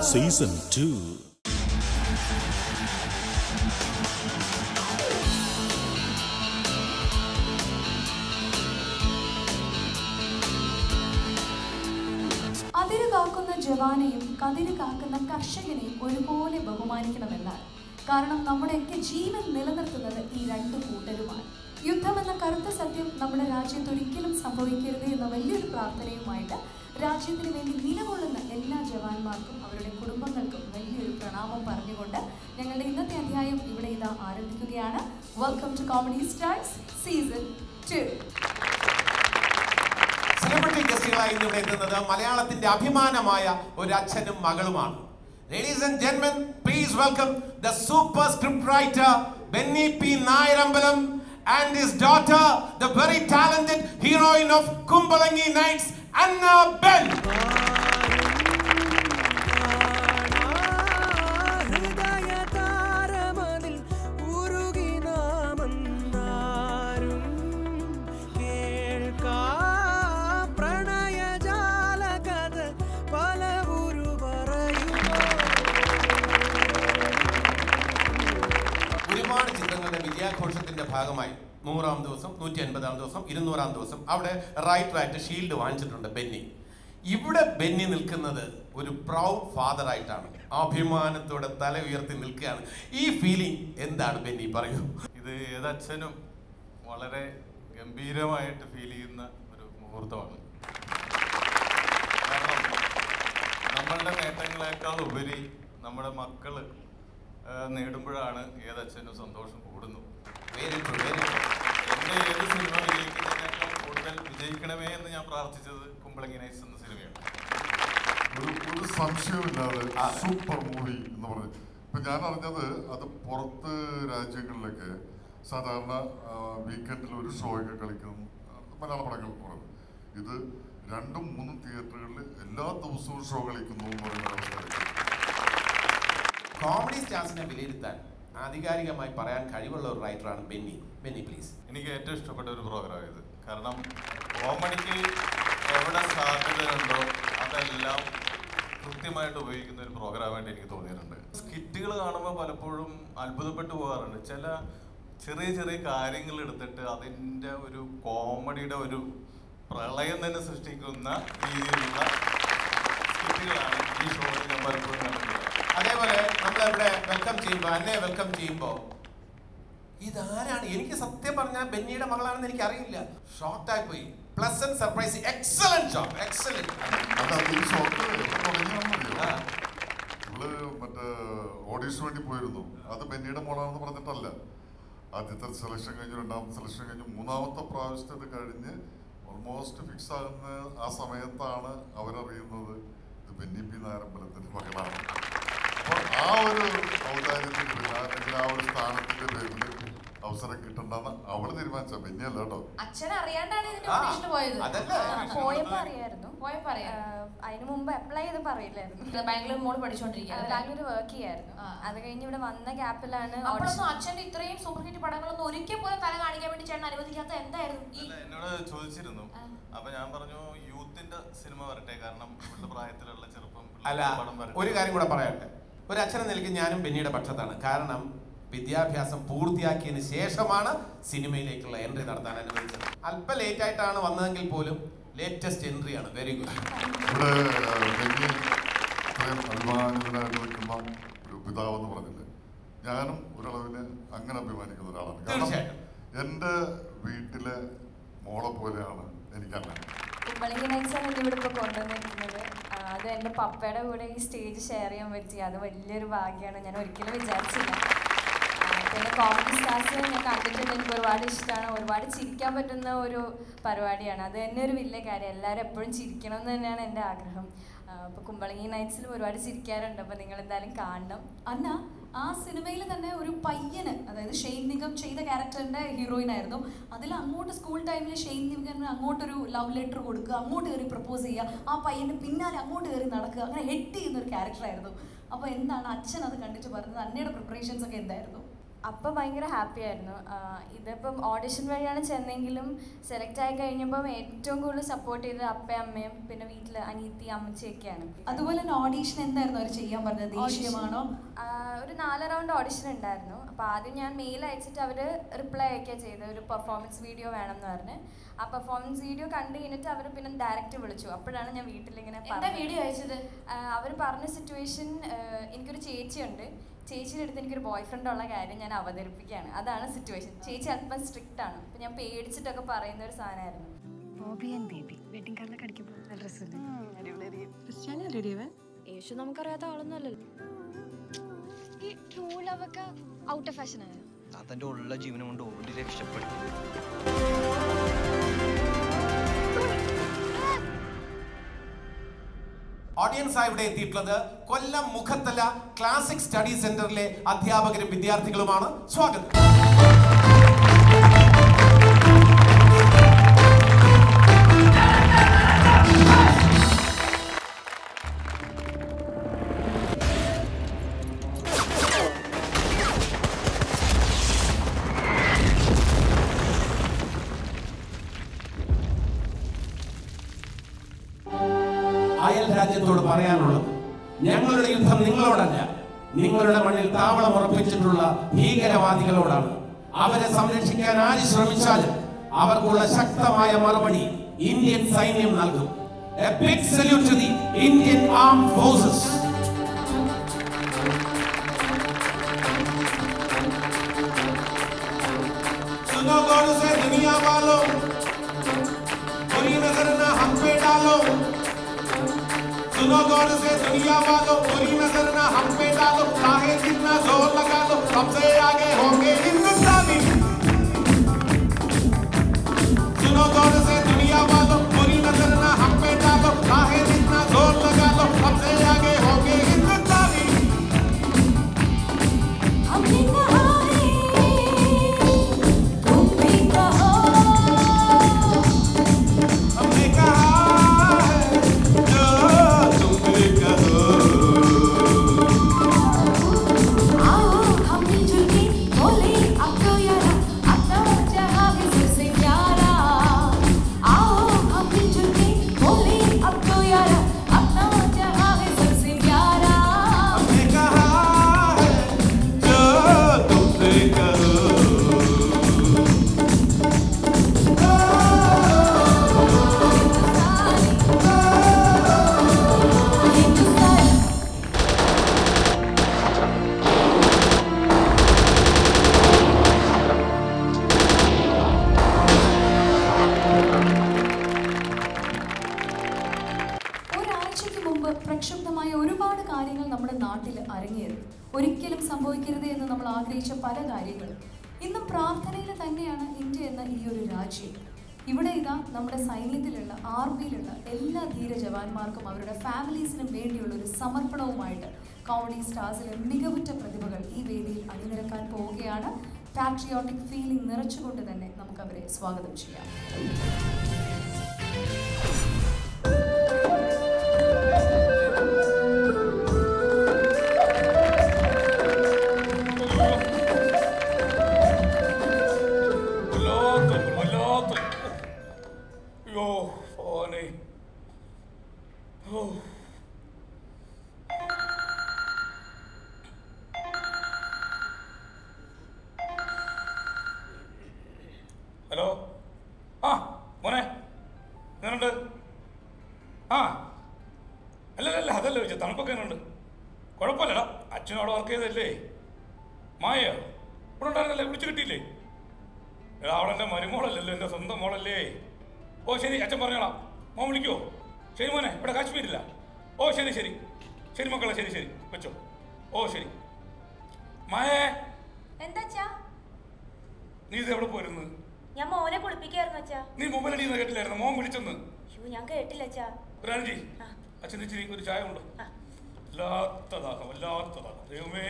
Season two അതിര് കാക്കുന്ന ജവാനെയും കതിര് കാക്കുന്ന കർഷകനെയും ഒരുപോലെ ബഹുമാനിക്കണമെന്നാണ് കാരണം നമ്മുടെയൊക്കെ ജീവൻ നിലനിർത്തുന്നത് ഈ രണ്ട് കൂട്ടരുമാണ് യുദ്ധമെന്ന കറുത്ത സത്യം നമ്മുടെ രാജ്യത്ത് ഒരിക്കലും സംഭവിക്കരുത് എന്ന വലിയൊരു പ്രാർത്ഥനയുമായിട്ട് രാജ്യത്തിന് വേണ്ടി നിലകൊള്ളുന്ന എല്ലാ ജവാന്മാർക്കും അവരുടെ കുടുംബങ്ങൾക്കും വലിയൊരു പ്രണാമം പറഞ്ഞുകൊണ്ട് ഞങ്ങളുടെ ഇന്നത്തെ അധ്യായം ഇവിടെ ഇതാ ആരംഭിക്കുകയാണ് welcome to comedy stars season two celebrity ഗസ്റ്റുകളായി ഇന്ന് ഇവിടെ എത്തുന്നത് മലയാളത്തിന്റെ അഭിമാനമായ ഒരു അച്ഛനും മകളുമാണ് ലേഡീസ് ആൻഡ് ജെന്മൻ please welcome the super script writer Benny P Nayarambalam and his daughter the very talented heroine of Kumbalangi nights Anna Ben ഹൃദയതാരമതിൽ ഉരുകി നാമെന്നാരും കേൾക്കാ പ്രണയജാലകഥ പല ഉരു പറയുമോ ഒരുപാട് ചിത്രങ്ങളുടെ വിജയാഘോഷത്തിന്റെ ഭാഗമായി നൂറാം ദിവസം നൂറ്റി അൻപതാം ദിവസം ഇരുന്നൂറാം ദിവസം അവിടെ റൈറ്ററായിട്ട് ഷീൽഡ് വാങ്ങിച്ചിട്ടുണ്ട് ബെന്നി ഇവിടെ ബെന്നി നിൽക്കുന്നത് ഒരു പ്രൗഡ് ഫാദർ ആയിട്ടാണ് അഭിമാനത്തോടെ തല ഉയർത്തി നിൽക്കുകയാണ് ഈ ഫീലിംഗ് എന്താണ് ബെന്നി പറയൂ ഇത് ഏതച്ഛനും വളരെ ഗംഭീരമായിട്ട് ഫീൽ ചെയ്യുന്ന ഒരു മുഹൂർത്തമാണ് കാരണം നമ്മളുടെ നേട്ടങ്ങളെക്കാൾ ഉപരി നമ്മുടെ മക്കള് ആ, നേടുമ്പോഴാണ് ഏതച്ഛനും സന്തോഷം കൂടുന്നു വെരി ട്രൂ വെരി ട്രൂ എന്റെ ഏത് സിനിമ വിജയിക്കുന്നതിനേക്കാൾ കൂടുതൽ വിജയിക്കണമേ എന്ന് ഞാൻ പ്രാർത്ഥിച്ചത് കുമ്പളങ്ങി നൈറ്റ്സ് എന്ന സിനിമയാണ് ഒരു ഒരു സംശയമില്ലാതെ സൂപ്പർ മൂവി എന്ന് പറഞ്ഞു ഇപ്പൊ ഞാൻ അറിഞ്ഞത് അത് പുറത്ത് രാജ്യങ്ങളിലൊക്കെ സാധാരണ വീക്കെൻഡിൽ ഒരു ഷോയൊക്കെ കളിക്കും ആ, മലയാള പടങ്ങൾ പറഞ്ഞു ഇത് രണ്ടും മൂന്നും തിയേറ്ററുകളിൽ എല്ലാ ദിവസവും ഷോ കളിക്കുന്നു എന്ന് പറയുന്ന അവസ്ഥ കോമഡി സ്റ്റാർസിനെ വിലയിരുത്താൻ ആധികാരികമായി പറയാൻ കഴിവുള്ള ഒരു റൈറ്ററാണ് ബെന്നി ബെന്നി പ്ലീസ് എനിക്ക് ഏറ്റവും ഇഷ്ടപ്പെട്ട ഒരു പ്രോഗ്രാം ഇത് കാരണം കോമഡിക്ക് എവിടെ സാധ്യതയുണ്ടോ അതെല്ലാം കൃത്യമായിട്ട് ഉപയോഗിക്കുന്ന ഒരു പ്രോഗ്രാമായിട്ട് എനിക്ക് തോന്നിയിട്ടുണ്ട് സ്കിറ്റുകൾ കാണുമ്പോൾ പലപ്പോഴും അത്ഭുതപ്പെട്ടു പോകാറുണ്ട് ചില ചെറിയ ചെറിയ കാര്യങ്ങൾ എടുത്തിട്ട് അതിൻ്റെ ഒരു കോമഡിയുടെ ഒരു പ്രളയം തന്നെ സൃഷ്ടിക്കുന്ന രീതിയിലുള്ള സ്കിറ്റുകളാണ് ഈ ഷോയിൽ ഞാൻ പലപ്പോഴും കണ്ടിട്ടുള്ളത് അതേപോലെ നമ്മളിവിടെ വെൽക്കം ചെയ്യുമ്പോൾ എന്നെ വെൽക്കം ചെയ്യുമ്പോൾ ഇതാരാണ് എനിക്ക് സത്യം പറഞ്ഞാൽ ബെന്നിയുടെ മകളാണെന്ന് എനിക്ക് അറിയില്ല ഷോർട്ടായി പോയി pleasant surprise excellent shot excellent അത് അതിൽ ഷോക്ക് തുടങ്ങിയാണെന്നറിയോ ഇവള് മറ്റേ ഓഡീഷന് വേണ്ടി പോയിരുന്നു അത് ബെന്നിയുടെ മോളാണെന്ന് പറഞ്ഞിട്ടല്ല ആദ്യത്തെ സെലക്ഷൻ കഴിഞ്ഞു രണ്ടാമത്തെ സെലക്ഷൻ കഴിഞ്ഞു മൂന്നാമത്തെ പ്രാവശ്യത്തെ ഇത് കഴിഞ്ഞ് ഓൾമോസ്റ്റ് ഫിക്സ് ആകുന്ന ആ സമയത്താണ് അവരറിയുന്നത് ഇത് ബെന്നി പി നായരമ്പലത്തിന്റെ മകളാണ് അപ്പോൾ ആ ഒരു ഔദാര്യത്തിന്റെ പേരിൽ അല്ലെങ്കിൽ ആ ഒരു സ്ഥാനത്തിന്റെ പേരിൽ അവസരം കിട്ടണ്ടെന്ന് അവള് തീരുമാനിച്ച ബെന്നിയല്ല കേട്ടോ അച്ഛൻ അറിയാണ്ടാണ് ഇതിന്റെ ആ, ഓഡീഷന് പോയത് അതല്ലേ? ആ, പോയപ്പോ അറിയായിരുന്നു പോയപ്പോ അറിയാം ആഹ് അതിന് മുമ്പ് അപ്ലൈ ചെയ്ത് പറയില്ലായിരുന്നു ബാംഗ്ലൂർ മോള് പഠിച്ചോണ്ടിരിക്കുകയാണ് ബാംഗ്ലൂർ വർക്ക് ചെയ്യായിരുന്നു ആ. അത് കഴിഞ്ഞ് ഇവിടെ വന്ന ഗ്യാപ്പിലാണ് അപ്പോഴൊന്നും അച്ഛന്റെ ഇത്രയും സൂപ്പർ ഹിറ്റ് പടങ്ങളൊന്നും ഒരിക്കൽ പോലും തല കാണിക്കാൻ വേണ്ടി ചേട്ടൻ അനുവദിക്കാത്ത എന്തായിരുന്നു ഈ അല്ല എന്നോട് ചോദിച്ചിരുന്നു ആ. അപ്പൊ ഞാൻ പറഞ്ഞു യൂത്തിന്റെ സിനിമ വരട്ടെ കാരണം ഇവളുടെ പ്രായത്തിലുള്ള ചെറുപ്പം അല്ല പിള്ളേരുടെ പടം വരട്ടെ ഒരു കാര്യം കൂടെ പറയട്ടെ ഒരു അച്ഛനെ നിലയ്ക്ക് ഞാനും ബെന്നിയുടെ പക്ഷത്താണ് കാരണം വിദ്യാഭ്യാസം പൂർത്തിയാക്കിയതിന് ശേഷമാണ് സിനിമയിലേക്കുള്ള എൻട്രി നടത്താൻ അനുവദിച്ചത് അല്പം ലേറ്റ് ആയിട്ടാണ് വന്നതെങ്കിൽ പോലും ലേറ്റസ്റ്റ് എൻട്രിയാണ് വെരി ഗുഡ് ഇവിടെ ഏഹ്, ബെന്നി ഇത്രയും അഭിമാനിതനായിട്ട് നിൽക്കുന്ന ഒരു പിതാവ് എന്ന് പറഞ്ഞില്ലേ ഞാനും ഒരളവിന് അങ്ങനെ അഭിമാനിക്കുന്ന ഒരാളാണ് കാരണം തീർച്ചയായിട്ടും. എൻ്റെ വീട്ടിലെ മോളെ പോലെയാണ് എനിക്കങ്ങനെ കുമ്പളങ്ങി നൈറ്റ്സാണ് എന്നെ ഇവിടെ ഇപ്പോൾ കൊണ്ടുവന്നിരിക്കുന്നത് ആ, അത് എൻ്റെ പപ്പയുടെ കൂടെ ഈ സ്റ്റേജ് ഷെയർ ചെയ്യാൻ പറ്റി അത് വലിയൊരു ഭാഗ്യമാണ് ഞാൻ ഒരിക്കലും വിചാരിച്ചില്ല ആ, പിന്നെ കോമഡി സ്റ്റാർസ് ഞാൻ കണ്ടിട്ടുണ്ട് എനിക്ക് ഒരുപാട് ഇഷ്ടമാണ് ഒരുപാട് ചിരിക്കാൻ പറ്റുന്ന ഒരു പരിപാടിയാണ് അത് തന്നെ ഒരു വലിയ കാര്യം എല്ലാവരും എപ്പോഴും ചിരിക്കണം എന്ന് തന്നെയാണ് എൻ്റെ ആഗ്രഹം അപ്പോൾ കുമ്പളങ്ങി നൈറ്റ്സിൽ ഒരുപാട് ചിരിക്കാറുണ്ട് അപ്പോൾ നിങ്ങൾ എന്തായാലും കാണണം അന്ന ആ സിനിമയിൽ തന്നെ ഒരു പയ്യന് അതായത് ഷെയ്ൻ നിഗം ചെയ്ത ക്യാരക്ടറിന്റെ ഹീറോയിൻ ആയിരുന്നു അതിൽ അങ്ങോട്ട് സ്കൂൾ ടൈമിൽ ഷെയ്ൻ നിഗം അങ്ങോട്ടൊരു ലവ് ലെറ്റർ കൊടുക്കുക അങ്ങോട്ട് കയറി പ്രപ്പോസ് ചെയ്യുക ആ പയ്യന്റെ പിന്നാലെ അങ്ങോട്ട് കയറി നടക്കുക അങ്ങനെ ഹെഡ് ചെയ്യുന്ന ഒരു ക്യാരക്ടർ ആയിരുന്നു അപ്പോൾ എന്താണ് അച്ഛൻ അത് കണ്ടിട്ട് പറഞ്ഞത് അന്നയുടെ പ്രിപ്പറേഷൻസ് ഒക്കെ എന്തായിരുന്നു അപ്പം ഭയങ്കര ഹാപ്പി ആയിരുന്നു ആ, ഇതിപ്പം ഓഡിഷൻ വഴിയാണ് ചെന്നെങ്കിലും സെലക്ട് ആയി കഴിഞ്ഞപ്പം ഏറ്റവും കൂടുതൽ സപ്പോർട്ട് ചെയ്തത് അപ്പയും അമ്മയും പിന്നെ വീട്ടിൽ അനിയത്തി അമ്മച്ചിയൊക്കെയാണ് അതുപോലെ തന്നെ ഓഡീഷൻ എന്തായിരുന്നു അവർ ചെയ്യാൻ പറഞ്ഞത് ദേഷ്യമാണോ ആ, ഒരു നാല് റൗണ്ട് ഓഡിഷൻ ഉണ്ടായിരുന്നു അപ്പോൾ ആദ്യം ഞാൻ മെയിൽ അയച്ചിട്ട് അവർ റിപ്ലൈ അയക്കുക ചെയ്തത് ഒരു പെർഫോമൻസ് വീഡിയോ വേണം എന്ന് പറഞ്ഞ് ആ പെർഫോമൻസ് വീഡിയോ കണ്ടു കഴിഞ്ഞിട്ട് അവർ പിന്നെ ഡയറക്റ്റ് വിളിച്ചു അപ്പോഴാണ് ഞാൻ വീട്ടിലിങ്ങനെ എന്താ വീഡിയോ അയച്ചത് അവർ പറഞ്ഞ സിറ്റുവേഷൻ എനിക്കൊരു ചേച്ചിയുണ്ട് ചേച്ചിയുടെ അടുത്ത് എനിക്കൊരു ബോയ് ഫ്രണ്ട് ഉള്ള കാര്യം ഞാൻ അവതരിപ്പിക്കുകയാണ് അതാണ് സിറ്റുവേഷൻ ചേച്ചി അല്പം സ്ട്രിക്റ്റ് ആണ് അപ്പം ഞാൻ പേടിച്ചിട്ടൊക്കെ പറയുന്ന ഒരു സാധനമായിരുന്നു ബോബി ആൻഡ് ബേബി വെഡിങ് കാർഡിലൊക്കെ അടിക്കുമ്പോൾ നല്ല രസമുണ്ട് യേശു നമുക്കറിയാത്ത ആളൊന്നുമല്ലല്ലോ ഈ ട്രൂ ലവ് ഒക്കെ ഔട്ട് ഓഫ് ഫാഷൻ ആയോ തന്റെ ഉള്ള ജീവനം കൊണ്ട് ഓടി രക്ഷപ്പെട്ടു ഓഡിയൻസ് ആയി ഇവിടെ എത്തിയിട്ടുള്ളത് കൊല്ലം മുഖത്തല ക്ലാസിക് സ്റ്റഡി സെന്ററിലെ അധ്യാപകരും വിദ്യാർത്ഥികളുമാണ് സ്വാഗതം അയൽ രാജ്യത്തോട് പറയാനുള്ളത് ഞങ്ങളുടെ യുദ്ധം നിങ്ങളോടല്ല നിങ്ങളുടെ മണ്ണിൽ താവളം ഉറപ്പിച്ചിട്ടുള്ള ഭീകരവാദികളോടാണ് അവരെ സംരക്ഷിക്കാൻ ആര് ശ്രമിച്ചാലും അവർക്കുള്ള ശക്തമായ മറുപടി ഇന്ത്യൻ സൈന്യം നൽകും A big salute to the Indian Armed Forces. सुनो गौर से दुनिया वालों बुरी नजर ना हम पे डालो सुनो गौर से दुनिया वालों बुरी नजर ना हम पे डालो चाहे जितना जोर लगा लो सबसे आगे होंगे हिंदुस्तानी सुनो गौर से दुनिया वालों बुरी नजर ना हम पे डालो चाहे जितना जोर लगा लो सबसे आगे होंगे हिंदुस्तानी हमने कहा है तुम भी कहो हमने कहा है जो तुम भी कहो आओ हम मिलजुल के बोले अब तो यारा अब तो जहां है सबसे प्यारा आओ हम मिलजुल के बोले अब तो यारा अब तो जहां है सबसे प्यारा हमने कहा है जो तुम भी कहो हिंदुस्तानी ഒരാഴ്ചയ്ക്ക് മുമ്പ് പ്രക്ഷുബ്ധമായ ഒരുപാട് കാര്യങ്ങൾ നമ്മുടെ നാട്ടിൽ അരങ്ങേറി ഒരിക്കലും സംഭവിക്കരുത് എന്ന് നമ്മൾ ആഗ്രഹിച്ച പല കാര്യങ്ങളും ഇന്നും പ്രാർത്ഥനയിൽ തന്നെയാണ് ഇന്ത്യ എന്ന ഈ ഒരു രാജ്യം ഇവിടെ ഇതാ നമ്മുടെ സൈന്യത്തിലുള്ള ആർമിയിലുള്ള എല്ലാ ധീര ജവാന്മാർക്കും അവരുടെ ഫാമിലീസിനും വേണ്ടിയുള്ള ഒരു സമർപ്പണവുമായിട്ട് കോമഡി സ്റ്റാർസിലെ മികവുറ്റ പ്രതിഭകൾ ഈ വേദിയിൽ അണിനിരക്കാൻ പോവുകയാണ് പാട്രിയോട്ടിക് ഫീലിംഗ് നിറച്ചുകൊണ്ട് തന്നെ നമുക്ക് അവരെ സ്വാഗതം ചെയ്യാം വല്ലാത്ത വല്ലാത്ത അയ്യോ ഓനെ ഓ ഹലോ ആ മോനെ എങ്ങനുണ്ട് ആ അല്ല അല്ല അതല്ല ചോദിച്ചത് തണുപ്പൊക്കെ എങ്ങനെയുണ്ട് കുഴപ്പമില്ലടാ അച്ഛനും അവിടെ വർക്ക് ചെയ്തല്ലേ മായയോ ഇവിടെ ഉണ്ടായിരുന്നല്ലേ വിളിച്ചു കിട്ടിയില്ലേ എടാ അവളെന്റെ മരുമോളല്ലല്ലോ എന്റെ സ്വന്തം മോളല്ലേ ഓ ശരി അച്ഛൻ പറഞ്ഞോളാം മോൻ വിളിക്കുവോ ശരി മോനെ ഇവിടെ കാശ്മീരില്ല ഓ ശരി ശരി ശരി മക്കളെ ശരി ശരി വെച്ചോ ഓ ശരി മായേ എന്താച്ചാ നീ ഇത് എവിടെ പോയിരുന്നു ഞാൻ മോനെ കുളിപ്പിക്കായിരുന്നു അച്ഛാ നീ മൊബൈൽ അടിയുന്ന കേട്ടില്ലായിരുന്നു മോൻ വിളിച്ചെന്ന് അയ്യോ ഞാൻ കേട്ടില്ല അച്ഛാ രാജി ആ. അച്ഛൻ ഇച്ചിരി ഒരു ചായ ഉണ്ടോ ആ. വല്ലാത്തതാകം വല്ലാത്തതാകം ദൈവമേ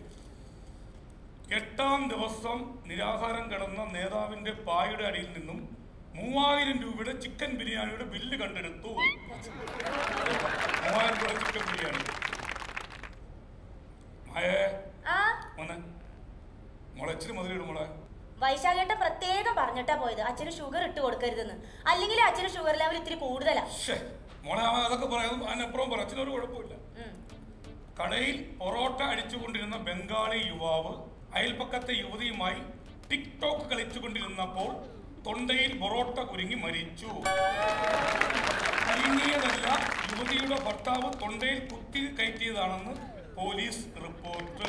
എട്ടാം ദിവസം നിരാഹാരം കിടന്ന നേതാവിന്റെ പായുടെ അടിയിൽ നിന്നും മൂവായിരം രൂപയുടെ ചിക്കൻ ബിരിയാണിയുടെ ബില്ല് കണ്ടെടുത്തു മൂവായിരം രൂപയുടെ ചിക്കൻ ബിരിയാണി മായേ ആ മോനെ മോളെ ഇച്ചിരി മധുരം മോളെ വൈശാഖേട്ടൻ പ്രത്യേകം പറഞ്ഞിട്ടാ പോയത് അച്ഛന് ഷുഗർ ഇട്ട് കൊടുക്കരുതെന്ന് അല്ലെങ്കിൽ അച്ഛന് ഷുഗർ ലെവൽ ഇത്തിരി കൂടുതലാ ശ്ശേ, മോളെ അവൻ അതൊക്കെ പറയാം അതിനപ്പുറം പറ അച്ഛനൊരു കുഴപ്പമില്ല ഉം. കടയിൽ പൊറോട്ട അടിച്ചുകൊണ്ടിരുന്ന ബംഗാളി യുവാവ് അയൽപ്പക്കത്തെ യുവതിയുമായി ടിക്ടോക്ക് കളിച്ചുകൊണ്ടിരുന്നപ്പോൾ തൊണ്ടയിൽ പൊറോട്ട കുരുങ്ങി മരിച്ചു കുരുങ്ങിയതല്ല യുവതിയുടെ ഭർത്താവ് തൊണ്ടയിൽ കുത്തി കയറ്റിയതാണെന്ന് പോലീസ് റിപ്പോർട്ട്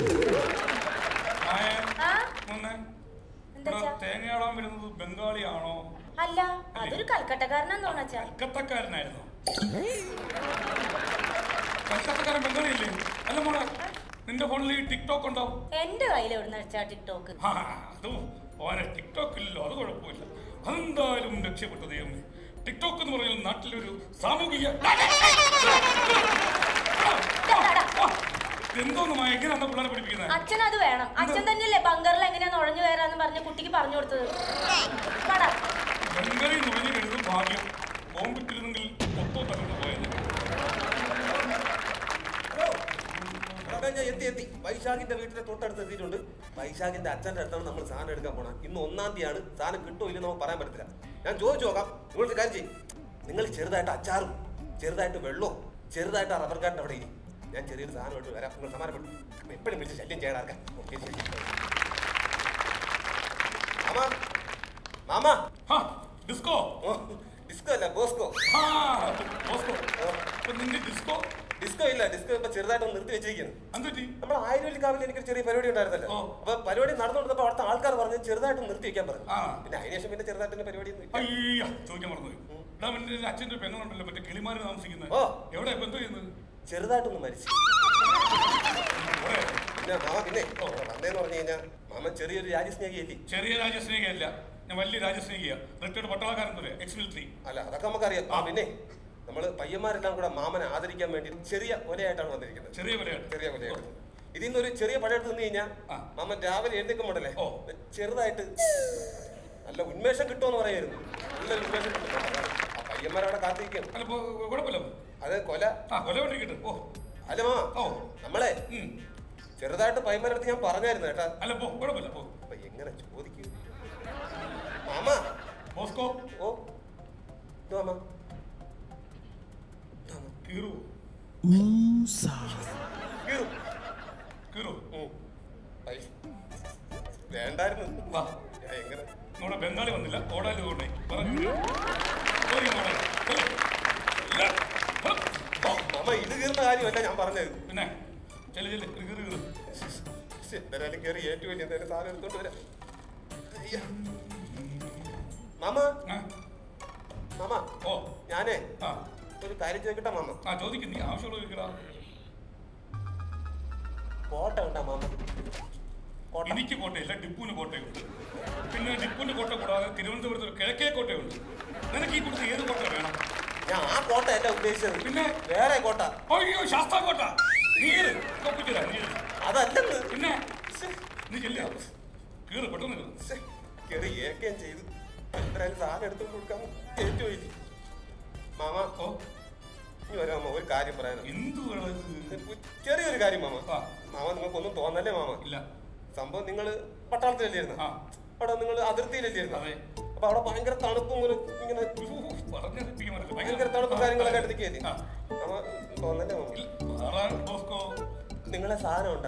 മായ, ആ? മോനെ, എന്താ ഇവിടെ അച്ഛാ? തേങ്ങയാടാൻ വരുന്നത് ബംഗാളിയാണോ അല്ല അതൊരു കൽക്കട്ടക്കാരനാന്ന് തോന്നുന്നു അച്ഛാ കൽക്കത്തക്കാരനായിരുന്നു കൽക്കത്തക്കാരൻ ബംഗാളിയല്ലേ അല്ല മോളെ നിന്റെ ഫോണിൽ ഈ ടിക്ടോക്ക് ഉണ്ടോ എന്റെ കയ്യിൽ എവിടുന്ന് അച്ഛാ ടിക്ടോക്ക് ആ അത് ഓനെ ടിക്ടോക്ക് ഇല്ലല്ലോ അത് കുഴപ്പമില്ല അതെന്തായാലും രക്ഷപ്പെട്ടു ദൈവമേ ടിക്ടോക്ക് എന്ന് പറഞ്ഞാൽ നാട്ടിലൊരു സാമൂഹിക എന്തോന്നുമായ എങ്ങനെയാണ് പിള്ളേരെ പഠിപ്പിക്കുന്നത് അച്ഛൻ അത് വേണം അച്ഛൻ തന്നെയല്ലേ ബങ്കറിൽ എങ്ങനെയാ നുഴഞ്ഞു കയറാന്ന് പറഞ്ഞ് കുട്ടിക്ക് പറഞ്ഞു കൊടുത്തത് പടാ ബംഗാളി നുഴഞ്ഞു കരുതും ഭാഗ്യം ബോംബിട്ടിരുന്നെങ്കിൽ മൊത്തം തകർന്നു പോയത് എടാ, ഞാൻ എത്തി എത്തി വൈശാഖിന്റെ വീട്ടിലെ തൊട്ടടുത്ത് എത്തിയിട്ടുണ്ട് വൈശാഖിന്റെ അച്ഛന്റെ അടുത്താണ് നമ്മൾ സാധനം എടുക്കാൻ പോണത് ഇന്ന് ഒന്നാം തീയതിയാണ് സാധനം കിട്ടുമോ ഇല്ലെന്ന് നമുക്ക് പറയാൻ പറ്റത്തില്ല ഞാൻ ചോദിച്ചു നോക്കാം നിങ്ങളൊരു കാര്യം ചെയ്യും നിങ്ങൾ ചെറുതായിട്ട് അച്ചാറും ചെറുതായിട്ട് വെള്ളവും ചെറുതായിട്ട് ആ റബ്ബർ കാർഡിന്റെ അവിടെ ഇരി ഞാൻ ചെറിയൊരു സാധനം എടുത്ത് വരാം നിങ്ങൾ സമാനപ്പെട്ടു എപ്പോഴും വിളിച്ച് ശല്യം ചെയ്യാനാർക്കാം ഓക്കെ ശരി മാമ മാമ ഡിസ്കോ ഡിസ്കോ അല്ല ബോസ്കോ ബോസ്കോ നിന്റെ ഡിസ്കോ ഡിസ്കോ ഇല്ല ഡിസ്കോ ഇപ്പൊ ചെറുതായിട്ട് നിർത്തി വെച്ചിരിക്കുന്നു എന്തുപറ്റി നമ്മൾ ആയിരവല്ലിക്കാവിൽ എനിക്കൊരു ചെറിയ പരിപാടി ഉണ്ടായിരുന്നല്ലോ അപ്പൊ പരിപാടി നടന്നുകൊണ്ടപ്പോ അവിടുത്തെ ആൾക്കാർ പറഞ്ഞു ചെറുതായിട്ട് നിർത്തി വെക്കാൻ പറഞ്ഞു പിന്നെ അതിനുശേഷം പിന്നെ ചെറുതായിട്ട് പരിപാടി ഒന്നും ഇല്ല. അയ്യ ചോദിക്കാൻ മറന്നുപോയി എടാ മറ്റേ അച്ഛൻ്റെ പെങ്ങളുണ്ടല്ലോ മറ്റേ കിളിമാര് താമസിക്കുന്നത് ഓ. എവിടെ ഇപ്പൊ എന്തോ ചെയ്യുന്നത് ചെറുതായിട്ടൊന്ന് മരിച്ചു പിന്നെ മാമ പിന്നെ ഇവിടെ വന്നേന്ന് പറഞ്ഞു കഴിഞ്ഞാൽ മാമൻ ചെറിയൊരു രാജ്യസ്നേഹിയല്ലേ ചെറിയ രാജ്യസ്നേഹിയല്ല ഞാൻ വലിയ രാജ്യസ്നേഹിയ റിട്ടയർഡ് പട്ടാളക്കാരൻ പോലെ എക്സ് മിലിറ്ററി അല്ല അതൊക്കെ നമുക്കറിയാം ആ പിന്നെ നമ്മള് പയ്യന്മാരെല്ലാം കൂടെ മാമനെ ആദരിക്കാൻ വേണ്ടി ചെറിയ കൊലയായിട്ടാണ് വന്നിരിക്കുന്നത് ചെറിയ കൊലയായിട്ട് ചെറിയ കൊലയായിട്ട് ഇതിൽ നിന്ന് ഒരു ചെറിയ പഴയെടുത്ത് നിന്ന് കഴിഞ്ഞാൽ മാമൻ രാവിലെ എഴുന്നേക്കുമ്പോഴല്ലേ ചെറുതായിട്ട് നല്ല ഉന്മേഷം കിട്ടുമെന്ന് പറയായിരുന്നു നല്ല ഉന്മേഷം കിട്ടും ആ പയ്യന്മാരവിടെ കാത്തിരിക്കും അല്ല ഇപ്പൊ കുഴപ്പമില്ല അത് കൊല ആ കൊല വേണ്ടിക്കിട്ട് ഓ അല്ല മാമ ഓ നമ്മളെ ചെറുതായിട്ട് പയ്യന്മാരടുത്ത് ഞാൻ പറഞ്ഞായിരുന്നു കേട്ടാ അല്ല പോ കുഴപ്പമില്ല പോ അപ്പൊ എങ്ങനെ ചോദിക്കൂ മാമ ബോസ്കോ ഓ ഇത് മാമ കീറു കീറു കീറു ഐ, വേണ്ടായിരുന്നു വാ ഞാൻ എങ്ങനെ നമ്മുടെ ബംഗാളി വന്നില്ല ഓടാലി കൊണ്ടേ പറഞ്ഞു പോയി മോളെ പോയി. ഇല്ല. ഹ്. ഓ. മാമ ഇത് കീറുന്ന കാര്യമല്ല ഞാൻ പറഞ്ഞത് പിന്നെ ചെല്ലു ചെല്ലു കീറ് കീറ് ശ്ശെ, എന്തായാലും കയറി ഏറ്റു വലിയ എന്തായാലും സാധനം എടുത്തോണ്ട് വരാം അയ്യ. മാമ മാമ ഓ ഞാനേ ആ ഒരു കാര്യം ചോദിക്കട്ടെ മാമ ആ ചോദിക്കും നീ ആവശ്യമുള്ള ചോദിക്കടാ കോട്ട ഉണ്ടാ മാമ എനിക്ക് കോട്ടയില്ല ഡിപ്പുവിന് കോട്ടയുണ്ട് പിന്നെ ഡിപ്പുവിന്റെ കോട്ട കൂടാതെ തിരുവനന്തപുരത്ത് ഒരു കിഴക്കേ കോട്ടയുണ്ട് നിനക്ക് ഈ കൂടുതൽ ഏത് കോട്ട വേണം ഞാൻ ആ കോട്ട അല്ല ഉദ്ദേശിച്ചത് പിന്നെ വേറെ കോട്ട അയ്യോ ശാസ്താ കോട്ട നീര് കൊപ്പിച്ചില്ല നീര് അതല്ലെന്ന് പിന്നെ നീ ചെല്ല കീറ് പെട്ടെന്ന് കീറ് ശ്ശെ, കയറി ഏക്കുകയും ചെയ്തു എന്തായാലും സാധനം എടുത്തു കൊടുക്കാൻ ഏറ്റു പോയില്ലേ മാമ ഓ ഇനി വരാം മാമ ഒരു കാര്യം പറയാനാ എന്ത് ചെറിയൊരു കാര്യം മാമ മാമ നിങ്ങൾക്കൊന്നും തോന്നല്ലേ മാമ ഇല്ല സംഭവം നിങ്ങൾ പട്ടാളത്തിലല്ലായിരുന്നു അവിടെ നിങ്ങൾ അതിർത്തിയിലല്ലായിരുന്നു അപ്പൊ അവിടെ ഭയങ്കര തണുപ്പും ഒരു ഇങ്ങനെ ഭയങ്കര തണുപ്പും കാര്യങ്ങളൊക്കെ ആയിട്ട് നിൽക്കുകയല്ലേ മാമ തോന്നല്ലേ മാമ ബോസ്കോ നിങ്ങളെ സാധനം ഉണ്ടാ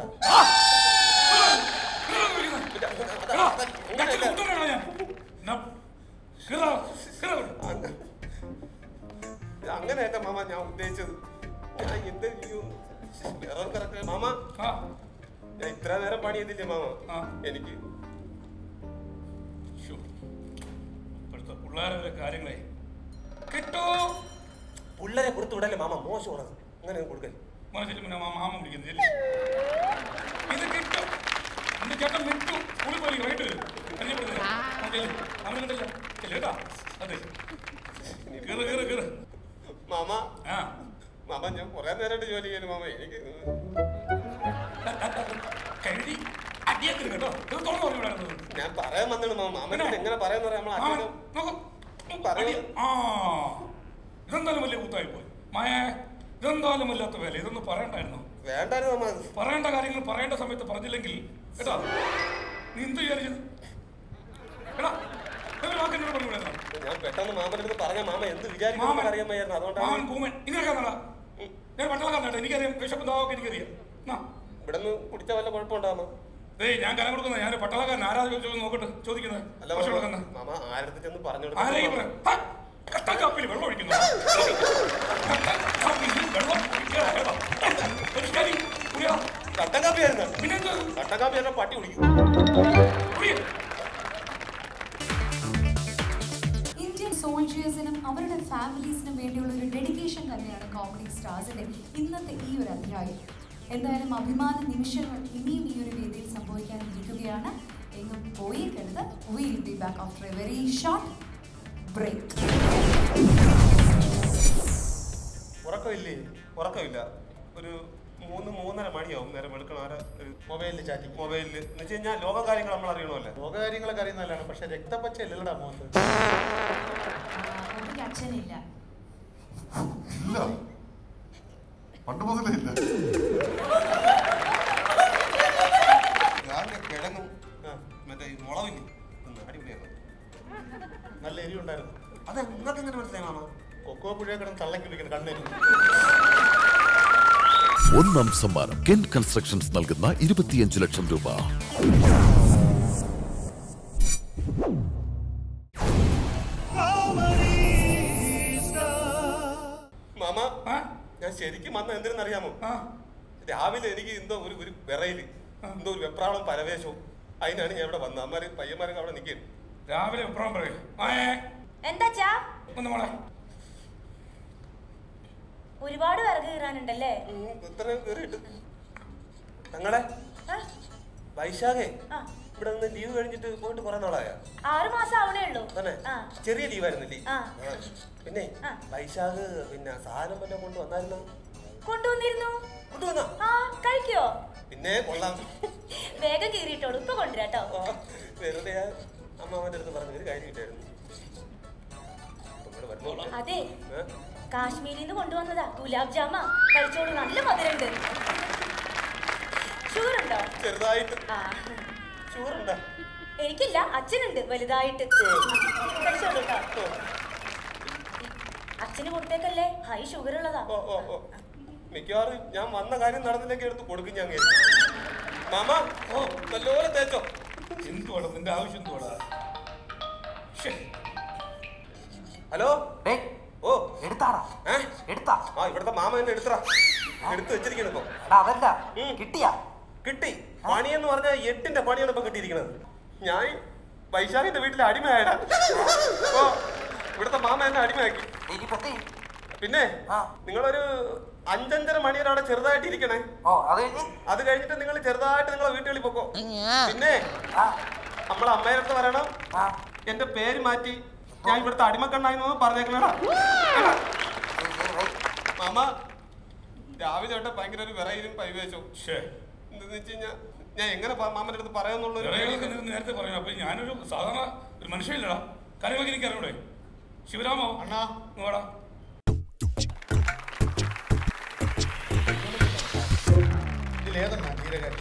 അങ്ങനെയല്ല മാമ ഞാൻ ഉദ്ദേശിച്ചത് ഞാൻ എന്ത് ചെയ്യും വേറെ കറക്റ്റ് മാമ ഞാൻ ഇത്ര നേരം പണി ചെയ്തില്ലേ മാമ എനിക്ക് ഇപ്പോഴത്തെ പിള്ളേരുടെ കാര്യങ്ങളെ കിട്ടോ പിള്ളേരെ കൊടുത്തു വിടല്ലേ മാമ മോശമാണത് അങ്ങനെ കൊടുക്കല്ലേ മനസ്സിൽ പിന്നെ മാ- മാമ വിളിക്കുന്നത് ഇല്ലേ? ഇത് കിട്ടും എന്റെ ചേട്ടൻ വിട്ടു സ്കൂളിൽ പോയി വൈകിട്ട് വരും കല്യാണത്തിന് അവനെ കണ്ടില്ല ഇല്ല കേട്ടാ അതെ കീറ് കീറ് കീറ് മാമ ആ മാമ ഞാൻ കുറെ നേരമായിട്ട് ജോലി ചെയ്യുന്നു മാമ എനിക്ക് കഴുതി അടിയത്തിന് കേട്ടോ ഇത് തുറന്നു പറഞ്ഞു വിടാറുള്ളത് ഞാൻ പറയാൻ വന്നിട്ട് മാമ മാമൻ ഇത് എങ്ങനെ പറയാന്ന് പറയാം നമ്മൾ മാമൻ, അച്ഛനും നോക്കൂ. പറയൂ. ആ ഇതെന്തായാലും വലിയ കൂത്തായി പോയി മായേ ഇതെന്തായാലും വല്ലാത്ത വേല ഇതൊന്നും പറയണ്ടായിരുന്നു വേണ്ടായിരുന്നു മാമ അത്. പറയേണ്ട കാര്യങ്ങൾ പറയേണ്ട സമയത്ത് പറഞ്ഞില്ലെങ്കിൽ കേട്ടോ നീ എന്ത് വിചാരിച്ചത് എടാ ഒരു വാക്ക് എന്നോട് പറഞ്ഞൂടായിരുന്നോ? ഞാൻ പെട്ടെന്ന് മാമന്റെ അടുത്ത് പറഞ്ഞ മാമ എന്ത് വിചാരിക്കും മാമൻ. അറിയാൻ വയ്യായിരുന്നു മാമൻ അതുകൊണ്ടാണ് കൂമൻ ഇങ്ങനെയൊക്കെ വന്നടാ ഞാൻ പട്ടളക്കാരനാട്ടെ എനിക്കറിയാം വിശപ്പ് ദാവൊക്കെ എനിക്കറിയാം എന്നാ ഇവിടെ നിന്ന് കുടിച്ച വല്ല കുഴപ്പമുണ്ടാമോ ഏയ് ഞാൻ കരം കൊടുക്കുന്നത് ഞാൻ പട്ടാളക്കാരൻ ആരാ ചോദിച്ചു നോക്കട്ടെ ചോദിക്കുന്നത് അല്ല ഭക്ഷണം മാമ കൊടുക്കുന്നത് മാമ ആരുടെ ചെന്ന് പറഞ്ഞു ആരെയും കൊടുത്തു പറയാം. ഹാ, കട്ടൻ കാപ്പിയിൽ വെള്ളം ഒഴിക്കുന്നു കട്ടൻ കാപ്പിയിൽ വെള്ളം ഒഴിക്കുക. ഒരു ശരി, കുടിയടാ. കട്ടൻ കാപ്പിയായിരുന്നു പിന്നെ എന്ത്? കട്ടൻ കാപ്പി പറഞ്ഞാൽ പട്ടി കുടിക്കും കുടിയ്. ഇന്ത്യൻ സോൾജിയേഴ്സിനും അവരുടെ ഫാമിലീസിനും വേണ്ടിയുള്ള ഒരു ഡെഡിക്കേഷൻ തന്നെയാണ് കോമഡി സ്റ്റാർസിന്റെ ഇന്നത്തെ ഈ ഒരു അധ്യായം എന്തായാലും അഭിമാന നിമിഷങ്ങൾ ഇനിയും ഈ ഒരു വേദിയിൽ സംഭവിക്കാനിരിക്കുകയാണ് എങ്ങും പോയേക്കരുത് will be back after a very short break ഉറക്കമില്ലേ ഉറക്കമില്ല ഒരു മൂന്ന് മൂന്നര മണിയാവും നേരം വെളുക്കണ മൊബൈലിൽ ചാറ്റിങ് മൊബൈലിൽ എന്ന് വെച്ച് കഴിഞ്ഞാൽ ലോക കാര്യങ്ങൾ നമ്മൾ അറിയണമല്ലേ ലോകകാര്യങ്ങളൊക്കെ അറിയുന്നതല്ലാണ് പക്ഷെ രക്തപ്പച്ച ഇല്ലടാ മോഹൻ എനിക്ക് അച്ഛനില്ല ഇല്ല പണ്ട് മുതലേ ഇല്ല രാവിലെ കിഴങ്ങും മറ്റേ ഈ മുളവില്ലേ തിന്ന് അടിപൊളിയാണ് നല്ല എരി ഉണ്ടായിരുന്നു അതെ നിങ്ങൾക്ക് എങ്ങനെ മനസ്സിലായി മാമ കൊക്കോ പുഴ കിടന്ന് തള്ളക്കി വിളിക്കണം കണ്ണേരി ഒന്നാം സമ്മാനം കെൻ കൺസ്ട്രക്ഷൻസ് നൽകുന്ന ഇരുപത്തിയഞ്ച് ലക്ഷം രൂപ മാമ ഞാൻ ശരിക്കും വന്ന എന്തിനെന്നറിയാമോ രാവിലെ എനിക്ക് എന്തോ ഒരു ഒരു വിറയില് എന്തോ ഒരു വെപ്രാളം പരവേശവും അതിനാണ് ഞാൻ ഇവിടെ വന്നത് അമ്മമാര് പയ്യന്മാരൊക്കെ അവിടെ നിൽക്കുന്നു രാവിലെ വെപ്രാളം പറയും മായേ എന്താച്ചാ ഒന്ന് മോളെ ഒരുപാട് വിറക് കീറാനുണ്ടല്ലേ ഇത്ര കയറിയിട്ട് ഞങ്ങളെ ആ? വൈശാഖേ ആ. ഇവിടെ നിന്ന് ലീവ് കഴിഞ്ഞിട്ട് പോയിട്ട് കുറെ നാളായ ആറ് മാസം ആവണേ ഉള്ളൂ തന്നെ ആ ചെറിയ ലീവായിരുന്നില്ലേ ആ. ആ. പിന്നെ ആ. വൈശാഖ് പിന്നെ സാധനം വല്ലതും കൊണ്ട് വന്നായിരുന്നു കൊണ്ടുവന്നിരുന്നു കൊണ്ടുവന്നോ ആ കഴിക്കോ പിന്നെ കൊള്ളാം വേഗം കീറിയിട്ടോളൂ ഇപ്പൊ കൊണ്ടുവരാട്ടോ ആ, വെറുതെ ആ അമ്മാവന്റെ അടുത്ത് പറഞ്ഞ ഒരു കാര്യം ഇല്ലായിരുന്നു ഇങ്ങോട്ട് വരണോ? അതെ ഏ? കാശ്മീരിൽ നിന്ന് കൊണ്ടുവന്നതാ ഗുലാബ് ജാമ കഴിച്ചോളൂ നല്ല മധുരണ്ട് ഷുഗർ ഉണ്ടോ ചെറുതായിട്ട് ആ ഷുഗർ ഉണ്ടോ എനിക്കില്ല അച്ഛനുണ്ട് വലുതായിട്ട് കഴിച്ചോളൂ കേട്ടോ അച്ഛന് കൊടുത്തേക്കല്ലേ ഹൈ ഷുഗർ ഉള്ളതാ ഓ ഓ ഓ മിക്കവാറും ഞാൻ വന്ന കാര്യം നടന്നില്ലെങ്കിൽ എടുത്ത് കൊടുക്കും ഞാൻ കരുതി. മാമ ഓ നല്ലപോലെ തേച്ചോ എന്തുവാടാ നിന്റെ ആവശ്യം എന്തുവാടാ ശ്ശേ. ഹലോ ഓ എടുത്താടാ ഏ എടുത്താ ആ ഇവിടുത്തെ മാമ എന്നെ എടുത്തടാ എടുത്ത് വെച്ചിരിക്കുന്നു ഇപ്പൊ എടാ അതല്ല കിട്ടിയാ കിട്ടി പണി എന്ന് പറഞ്ഞാൽ എട്ടിന്റെ പണിയാണ് ഇപ്പൊ കിട്ടിയിരിക്കുന്നത് ഞാൻ വൈശാഖിന്റെ വീട്ടിലെ അടിമയായടാ ഓ ഇവിടുത്തെ മാമ എന്നെ അടിമയാക്കി പിന്നെ നിങ്ങളൊരു അഞ്ചഞ്ചര മണിവരെ അവിടെ ചെറുതായിട്ട് ഇരിക്കണേ ഓ അത് കഴിഞ്ഞ് അത് കഴിഞ്ഞിട്ട് നിങ്ങൾ ചെറുതായിട്ട് നിങ്ങളെ വീട്ടുകളിൽ പൊക്കോ പിന്നെ നമ്മളെ അമ്മയുടെ അടുത്ത് പറയണം എന്റെ പേര് മാറ്റി ഞാൻ ഇവിടുത്തെ അടിമക്കണ്ണായി പറഞ്ഞേക്കണടാ മാമ രാവിലെ തൊട്ട് ഭയങ്കര ഒരു വിറയിലും പരിവേശവും എന്താന്ന് വെച്ച് കഴിഞ്ഞാ ഞാൻ എങ്ങനെ പ- മാമന്റെ അടുത്ത് പറയാന്നുള്ളൊരു വിറയലൊക്കെ നിനക്ക് നേരത്തെ പറഞ്ഞു അപ്പൊ ഞാനൊരു സാധാരണ ഒരു മനുഷ്യനില്ലടാ കാര്യങ്ങളൊക്കെ എനിക്ക് അറിയൂടെ ശിവരാമോ അണ്ണാ വാടാ ഇതിലേതെന്നാ ജീരകാരി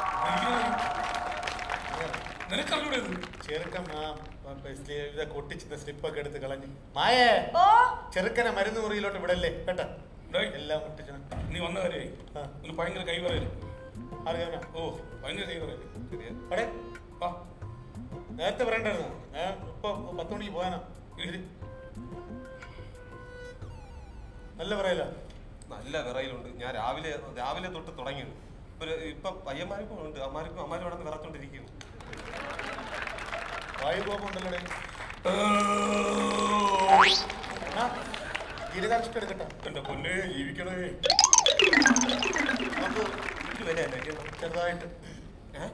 നിനക്കറിയൂടെ ഇത് ചെറുക്കൻ ആ ഇതൊക്കെ ഒട്ടിച്ചിട്ട് സ്ലിപ്പൊക്കെ എടുത്ത് കളഞ്ഞു മായേ ഓ ചെറുക്കനെ മരുന്ന് മുറിയിലോട്ട് വിടല്ലേ കേട്ടോ ഡേയ്, എല്ലാം ഒട്ടിച്ചു നീ വന്ന കാര്യമായി ഒന്ന് ഭയങ്കര കൈ പറയല് അറിയാമോ ഓ ഭയങ്കര കൈ പറയല് അവിടെ വാ നേരത്തെ പറയണ്ടായിരുന്നു ഞാൻ ഇപ്പൊ പത്ത് മണിക്ക് പോകാനാ ഇരി. നല്ല പറയല നല്ല വിറയിലുണ്ട് ഞാൻ രാവിലെ രാവിലെ തൊട്ട് തുടങ്ങിയത് ഒരു ഇപ്പൊ പയ്യന്മാർക്കും ഉണ്ട് അമ്മാർക്കും അമ്മാരും അവിടെ നിന്ന് വിറച്ചോണ്ടിരിക്കുന്നു വായു കോപമുണ്ടല്ലോ ജീരകാരിഷ്ടം എടുക്കട്ടെ എന്റെ പൊന്നെ ജീവിക്കണേ നമുക്ക് ഇത് വിലയല്ലേ ചെറുതായിട്ട് ഏ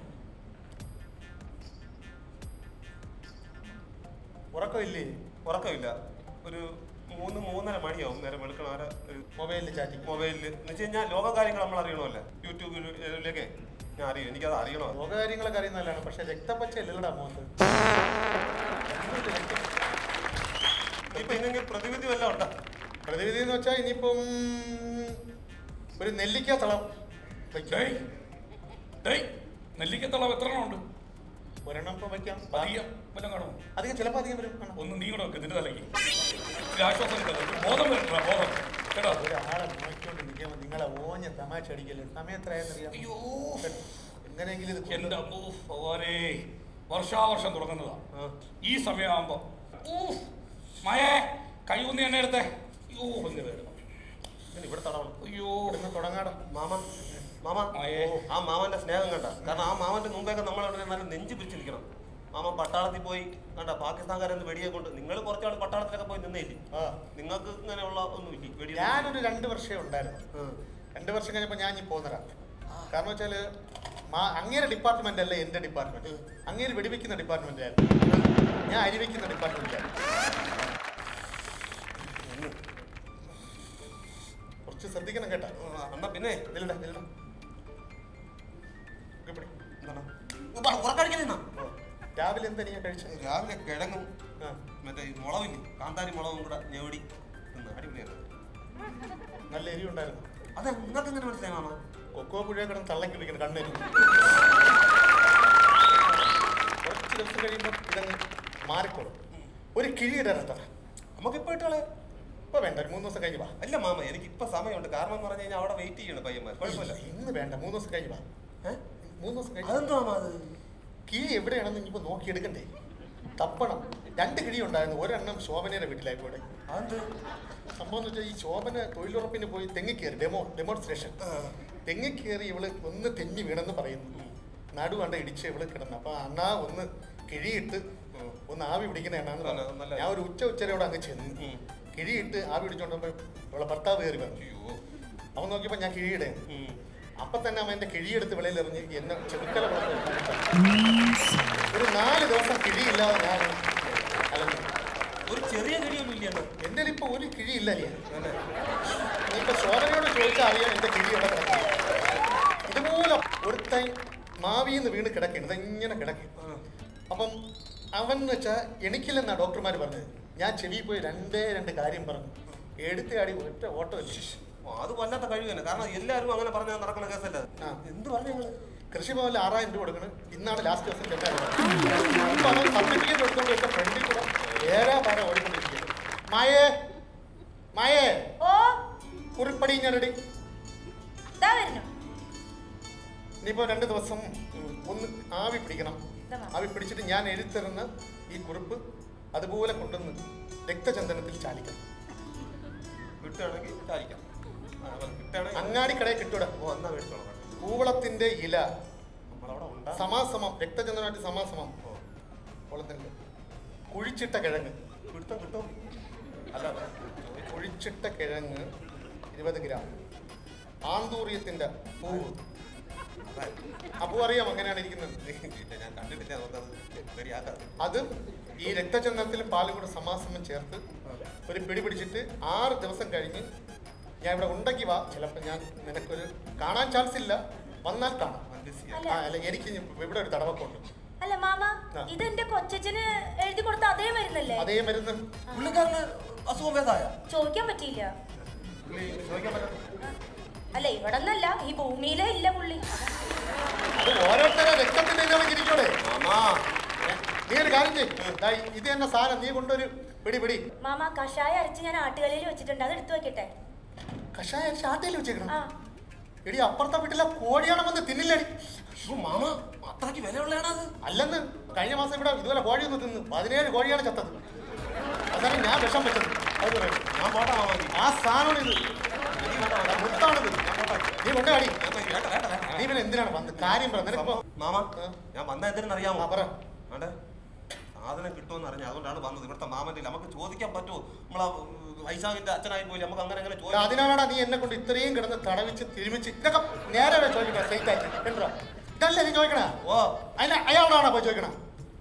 ഉറക്കമില്ലേ ഉറക്കമില്ല ഒരു മൂന്ന് മൂന്നര മണിയാവും നേരം വെളുക്കണ ആരെ ഒരു മൊബൈലിൽ ചാറ്റിങ് മൊബൈലിൽ എന്ന് വെച്ച് കഴിഞ്ഞാൽ ലോക കാര്യങ്ങൾ നമ്മൾ അറിയണമല്ലേ യൂട്യൂബിലൊക്കെ ഞാൻ അറിയും എനിക്കത് അറിയണോ ലോകകാര്യങ്ങളൊക്കെ അറിയുന്നതല്ലാണ് പക്ഷെ രക്തപ്പച്ച ഇല്ലടാ മോഹൻ ഇപ്പൊ ഇന്നെങ്കിൽ പ്രതിവിധി വല്ലതും ഉണ്ടോ പ്രതിവിധി എന്ന് വെച്ചാൽ ഇനിയിപ്പം ഒരു നെല്ലിക്ക തളം ഡേയ് ഡേയ് നെല്ലിക്കത്തളവ് എത്ര എണ്ണം ഉണ്ട് ഒരെണ്ണം ഇപ്പൊ വയ്ക്കാം അധികം വല്ലതും കാണുമോ അധികം ചിലപ്പോൾ അധികം വരും കാണാം. ഒന്ന് നീ കൂടെ വെക്ക് നിന്റെ തലയ്ക്ക് ഒരു ആശ്വാസം കിട്ടും ഒരു ബോധം വരട്ടാ ബോധം കേട്ടോ ഒരാളെ നോക്കിക്കൊണ്ട് നിൽക്കുമ്പോൾ നിങ്ങളെ ഓഞ്ഞ തമാശ അടിക്കല്ലേ സമയം എത്രയാണെന്നറിയാം അയ്യോ എങ്ങനെയെങ്കിലും ഇത് എന്റെ അമ്മോ ഭഗവാനേ വർഷാവർഷം തുടങ്ങുന്നതാ ഈ സമയമാകുമ്പോ ഊ മയേ കൈ ഊന്നി എന്നെ എടുത്തേ അയ്യോ എന്ന് വേണം ഇതിന് ഇവിടെ തടവണം അയ്യോ ഇവിടുന്ന് തുടങ്ങാടോ മാമ മാമ ആ മാമന്റെ സ്നേഹം കണ്ട കാരണം ആ മാമന്റെ മുമ്പേക്ക് നമ്മളവിടെ നല്ല നെഞ്ചു പിടിച്ച് നിൽക്കണം മാമ പട്ടാളത്തിൽ പോയി കണ്ട പാകിസ്ഥാൻകാരെന്ന് വെടിയെ കൊണ്ട് നിങ്ങൾ കുറച്ചാൾ പട്ടാളത്തിലൊക്കെ പോയി നിന്നേല്ലേ നിങ്ങൾക്ക് ഇങ്ങനെയുള്ള ഒന്നുമില്ല വെടി ഞാനൊരു രണ്ട് വർഷമേ ഉണ്ടായിരുന്നു രണ്ട് വർഷം കഴിഞ്ഞപ്പോൾ ഞാൻ ഇനി പോകുന്നതാ കാരണം വെച്ചാല് മാ- അങ്ങേരെ ഡിപ്പാർട്ട്മെന്റ് അല്ല എന്റെ ഡിപ്പാർട്ട്മെന്റ് അങ്ങേര് വെടിവെക്കുന്ന ഡിപ്പാർട്ട്മെന്റ് ആയിരുന്നു ഞാൻ അരിവെക്കുന്ന ഡിപ്പാർട്ട്മെന്റ് കുറച്ച് ശ്രദ്ധിക്കണം കേട്ടാ എന്നാ പിന്നെ നില്ലടാ നില്ലടാ ഒക്കെ പിടി. ഉറക്കടിക്കുന്ന രാവിലെ എന്താ നീ കഴിച്ചത് രാവിലെ കിഴങ്ങും മറ്റേ ഈ മുളകില്ലേ കാന്താരി മുളകും കൂടെ ഞെവടി തിന്ന് അടിപൊളിയായിരുന്നു നല്ല എരി ഉണ്ടായിരുന്നു അത് നിങ്ങൾക്ക് എങ്ങനെ മനസ്സിലായി മാമ കൊക്കോ പുഴ കിടന്ന് തള്ളക്കി പിടിക്കണം കണ്ണേരി കുറച്ച് ദിവസം കഴിയുമ്പോൾ ഇതങ്ങ് മാറിക്കോളും ഒരു കിഴിയിടണ്ട നമുക്ക് ഇപ്പൊ ഇട്ടാളെ ഇപ്പൊ വേണ്ട ഒരു മൂന്ന് ദിവസം കഴിഞ്ഞ് വാ അല്ല മാമ എനിക്ക് ഇപ്പൊ സമയമുണ്ട് കാരണം എന്ന് പറഞ്ഞു കഴിഞ്ഞാൽ അവിടെ വെയിറ്റ് ചെയ്യണം പയ്യന്മാർ കുഴപ്പമില്ല ഇന്ന് വേണ്ട മൂന്ന് ദിവസം കഴിഞ്ഞ് വാ ഏ? മൂന്ന് ദിവസം കഴിഞ്ഞ് അതെന്താ മാമ അത് കിഴി എവിടെയാണെന്ന് ഇനിയിപ്പോ നോക്കിയെടുക്കണ്ടേ തപ്പണം രണ്ട് കിഴി ഉണ്ടായിരുന്നു ഒരെണ്ണം ശോഭനയുടെ വീട്ടിലായി പോയി അതെന്ത് സംഭവം എന്ന് വെച്ചാൽ ഈ ശോഭന തൊഴിലുറപ്പിന് പോയി തെങ്ങി കയറി ഡെമോ ഡെമോൺസ്ട്രേഷൻ തെങ്ങി കയറി ഇവള് ഒന്ന് തെന്നി വീണെന്ന് പറയുന്നു നടു കണ്ട ഇടിച്ച് ഇവള് കിടന്നു അപ്പൊ അണ്ണാ ഒന്ന് കിഴിയിട്ട് ഒന്ന് ആവി പിടിക്കുന്ന എണ്ണാന്ന് പറഞ്ഞു ഞാൻ ഒരു ഉച്ച ഉച്ചരോടെ അങ്ങ് ചെന്ന് കിഴിയിട്ട് ആവി പിടിച്ചോണ്ടപ്പോ ഇവളെ ഭർത്താവ് കയറി വന്നു അവൻ നോക്കിയപ്പോ ഞാൻ കിഴിയിടേ അപ്പൊ തന്നെ അവൻ എന്റെ കിഴിയെടുത്ത് വെളിയിൽ എറിഞ്ഞ് എന്നെ ചെറുക്കല ഒരു നാല് ദിവസം കിഴിയില്ലാതെ ഞാൻ അലഞ്ഞു ഒരു ചെറിയ കിഴിയൊന്നും ഇല്ല എന്റെ ഇപ്പൊ ഒരു കിഴിയില്ല നീ ഇപ്പൊ ശോഭനയോട് ചോദിച്ചാൽ അറിയാം എന്റെ കിഴി എവിടെ കിടക്കുന്നു ഇതുപോലെ ഒരുത്തൻ മാവിന്ന് വീണ് കിടക്കുന്നത് ഇങ്ങനെ കിടക്കും അപ്പം അവൻ എന്ന് വെച്ചാൽ എനിക്കില്ലെന്നാ ഡോക്ടർമാർ പറഞ്ഞത് ഞാൻ ചെവി പോയി രണ്ടേ രണ്ട് കാര്യം പറഞ്ഞു എടുത്തയാടി ഒറ്റ ഓട്ടോ ഓ, അത് വല്ലാത്ത കഴിവ് തന്നെ കാരണം എല്ലാവരും അങ്ങനെ പറഞ്ഞാൽ നടക്കുന്ന കേസല്ല എന്ത് പറഞ്ഞു നിങ്ങള് കൃഷിഭവനിൽ ആറായിരം രൂപ കൊടുക്കണം ഇന്നാണ് ലാസ്റ്റ് ദിവസം ചെല്ലാൻ സർട്ടിഫിക്കറ്റ് എടുത്തോണ്ട് വെച്ച ഫ്രണ്ടിൽ കൂടെ ഏരാ പാര ഓടിക്കൊണ്ടിരിക്കുകയാണ് മായേ മായേ ഓ കുറിപ്പടി ഞാനടി ഇതാ വരുന്നു ഇനിയിപ്പോ രണ്ട് ദിവസം ഒന്ന് ആവി പിടിക്കണം ആവി പിടിച്ചിട്ട് ഞാൻ എഴുത്തരുന്ന ഈ കുറിപ്പ് അതുപോലെ കൊണ്ടുവന്ന് രക്തചന്ദനത്തിൽ ചാലിക്കണം കിട്ടുകയാണെങ്കിൽ ചാരിക്കാം ആ, അപ്പൊ കിട്ടുകയാണെങ്കിൽ അങ്ങാടി കടയിൽ കിട്ടൂടെ ഓ എന്നാ മേടിച്ചോളാം കൂവളത്തിന്റെ ഇല നമ്മളവിടെ ഉണ്ടാ സമാസമം രക്തചന്ദനമായിട്ട് സമാസമം കുളത്തിന്റെ കുഴിച്ചിട്ട കിഴങ്ങ് കിട്ടും കിട്ടും അല്ല കുഴിച്ചിട്ട കിഴങ്ങ് ഇരുപത് ഗ്രാം ആന്തൂറിയത്തിന്റെ പൂവ് അപ്പൂ അറിയാം അങ്ങനെയാണ് ഇരിക്കുന്നത് ഇല്ല, ഞാൻ കണ്ടിട്ടില്ല നമുക്കത് റെഡിയാക്കാം അത് ഈ രക്തചന്ദനത്തിലും പാലും കൂടെ സമാസമം ചേർത്ത് ഒരു പിടി പിടിച്ചിട്ട് ആറ് ദിവസം കഴിഞ്ഞ് ഞാൻ ഇവിടെ ഉണ്ടെങ്കിൽ വാ ചിലപ്പോൾ ഞാൻ നിനക്കൊരു കാണാൻ ചാൻസ് ഇല്ല വന്നാൽ കാണാം ആ അല്ല എനിക്ക് ഇനി ഇവിടെ ഒരു തടവൊക്കെ ഉണ്ട് അല്ല മാമ ആ. ഇത് എന്റെ കൊച്ചച്ഛന് എഴുതി കൊടുത്ത അതേ മരുന്നല്ലേ അതേ മരുന്ന് പുള്ളിക്കാരന് അസുഖം ഭേദമായ ചോദിക്കാൻ പറ്റിയില്ല ചോദിക്കാൻ പറ്റും അല്ല ഇവിടെ നിന്നല്ല ഈ ഭൂമിയിലേ ഇല്ല പുള്ളി അത് ഓരോരുത്തരെ രക്തത്തിന്റെ ഇതിലേക്ക് ഇരിക്കോടെ നീ ഒരു കാര്യം ചെയ്യ് ദാ ഇത് തന്നെ സാധനം നീ കൊണ്ടൊരു പിടി പിടി മാമ കഷായ അരച്ച് ഞാൻ ആട്ടുകലയിൽ വെച്ചിട്ടുണ്ട് അത് എടുത്തു വെക്കട്ടെ കഷായ ഷാട്ടയിൽ വെച്ചേക്കണം ആ എടി അപ്പുറത്തെ വീട്ടിലെ കോഴിയാണ് വന്ന് തിന്നില്ലടി മാമ അത്രയ്ക്ക് വിലയുള്ളതാണ് അത് അല്ലെന്ന് കഴിഞ്ഞ മാസം ഇവിടെ ഇതുപോലെ കോഴി ഒന്ന് തിന്നു പതിനേഴ് കോഴിയാണ് ചത്തത് അതാണ് ഞാൻ വിഷം വെച്ചത് അത് പറയാം. ഞാൻ പോട്ടെ മാമ ആ സാധനമാണ് ഇത് മുത്താണിത് നീ കൊണ്ടാടി നീ പിന്നെ എന്തിനാണ് വന്ന് കാര്യം പറ നിനക്കിപ്പോ മാമ ഞാൻ വന്ന എന്തിനും അറിയാമോ പറ ആണ്ടെ സാധനം കിട്ടുമെന്ന് അറിഞ്ഞു അതുകൊണ്ടാണ് വന്നത് ഇവിടുത്തെ മാമന്റെ നമുക്ക് ചോദിക്കാൻ പറ്റുമോ നമ്മളെ വൈശാഖിന്റെ അച്ഛനായി പോയി നമുക്ക് അങ്ങനെ അങ്ങനെ എടാ, ചോദിക്കാം അതിനാണാ നീ എന്നെ കൊണ്ട് ഇത്രയും കിടന്ന് തടവിച്ച് തിരുമിച്ച് ഇതൊക്കെ നേരെ പോയി ചോദിക്കട്ടെ സ്ട്രൈറ്റ് ആയിട്ട് കേട്ടോ ഇതല്ലേ നീ ചോദിക്കണ ഓ അതിന് അയാളോടാണോ പോയി ചോദിക്കണ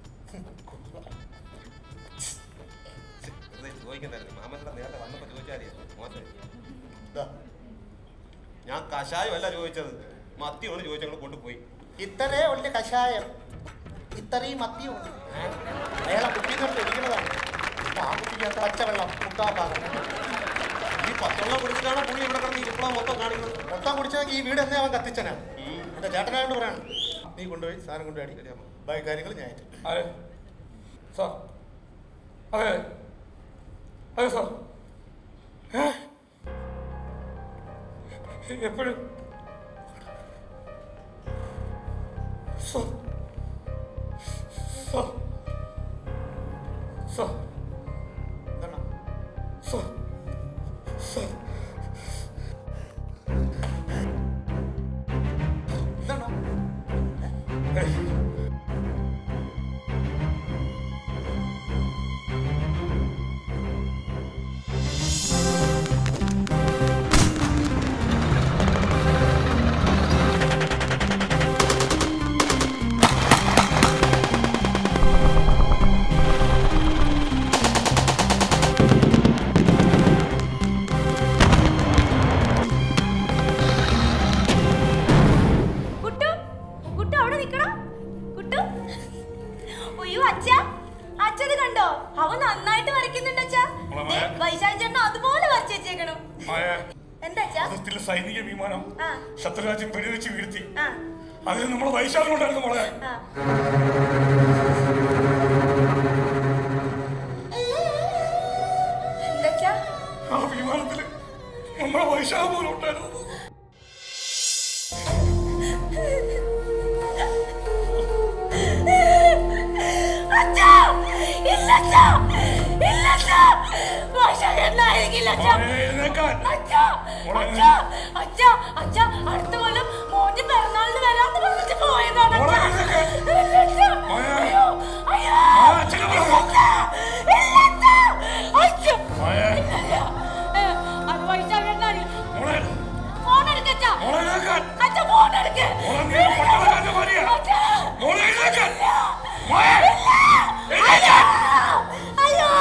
വെറുതെ ചോദിക്കണ്ടായിരുന്നു മാമന്റെ നേരത്തെ വന്നപ്പോ ചോദിച്ചാലേ മോശം ഇതാ. ഞാൻ കഷായമല്ല ചോദിച്ചത് മത്തിയാണ് ചോദിച്ചത് ഞങ്ങൾ കൊണ്ടുപോയി ഇത്രേ ഉള്ള കഷായം ഇത്രയും മത്തിയും ഉണ്ട് ഏ? അയാളെ കുട്ടി നിർത്തി ഇരിക്കുന്നതാണ് ആ കുട്ടിക്കകത്ത് പച്ചവെള്ളം മുക്കാ ഭാഗം ഈ പത്തോളം കുടിച്ചിട്ടാണ് പുള്ളി ഇവിടെ കിടന്ന് ഇരിപ്പളാ മൊത്തം കാണിക്കുന്നത് മൊത്തം കുടിച്ചെങ്കിൽ ഈ വീട് എന്നേ അവൻ കത്തിച്ചനാ എന്റെ ചേട്ടനായോണ്ട് പറയാണ് നീ കൊണ്ടുപോയി സാധനം കൊണ്ടുപോയി അടി ബാക്കി കാര്യങ്ങൾ ഞാൻ ഏറ്റു. അതെ സാർ അതെ അതെ സാർ ഏ? എപ്പോഴും sir sir sir sir sir ഏയ് കുട്ടു കുട്ടു അവിടെ നിക്കണം കുട്ടു അയ്യോ അച്ഛ അച്ഛത് കണ്ടോ അവൻ നന്നായിട്ട് വരയ്ക്കുന്നുണ്ട് അച്ഛാ മോളെ, ദേ, വൈശാഖ് ചേട്ടൻ അതുപോലെ വരച്ചു വെച്ചേക്കണം മായ എന്താ അച്ഛാ അതിർത്തിലെ സൈനിക വിമാനം ആ ശത്രുരാജ്യം വെടിവെച്ച് വീഴ്ത്തി ആ അതിൽ നമ്മളെ വൈശാഖം ഉണ്ടായിരുന്നു മോളെ ആ എന്താ അച്ഛാ ആ വിമാനത്തിൽ നമ്മളെ വൈശാഖം പോലും ഉണ്ടായിരുന്നു അച്ഛാ ഇല്ല അച്ഛാ ഇല്ല അച്ഛാ വൈശാഖ് എന്നായിരിക്കില്ല അച്ഛാ അച്ഛാ അച്ഛാ അച്ഛാ അച്ഛാ അടുത്ത കൊല്ലം മോന്റെ പിറന്നാളിന് വരാന്ന് പറഞ്ഞിട്ട് പോയതാണ് അച്ഛാ. ഇല്ല അച്ഛാ. അയ്യോ അയ്യോ ഇല്ല അച്ഛാ. ഇല്ല അച്ഛാ. അച്ഛാ. ഇല്ല അച്ഛാ. ഏ, അത് വൈശാഖ് എന്നാണ് ഫോൺ എടുക്കച്ചാ അച്ഛാ ഫോൺ എടുക്ക അച്ഛാ അയ്യോ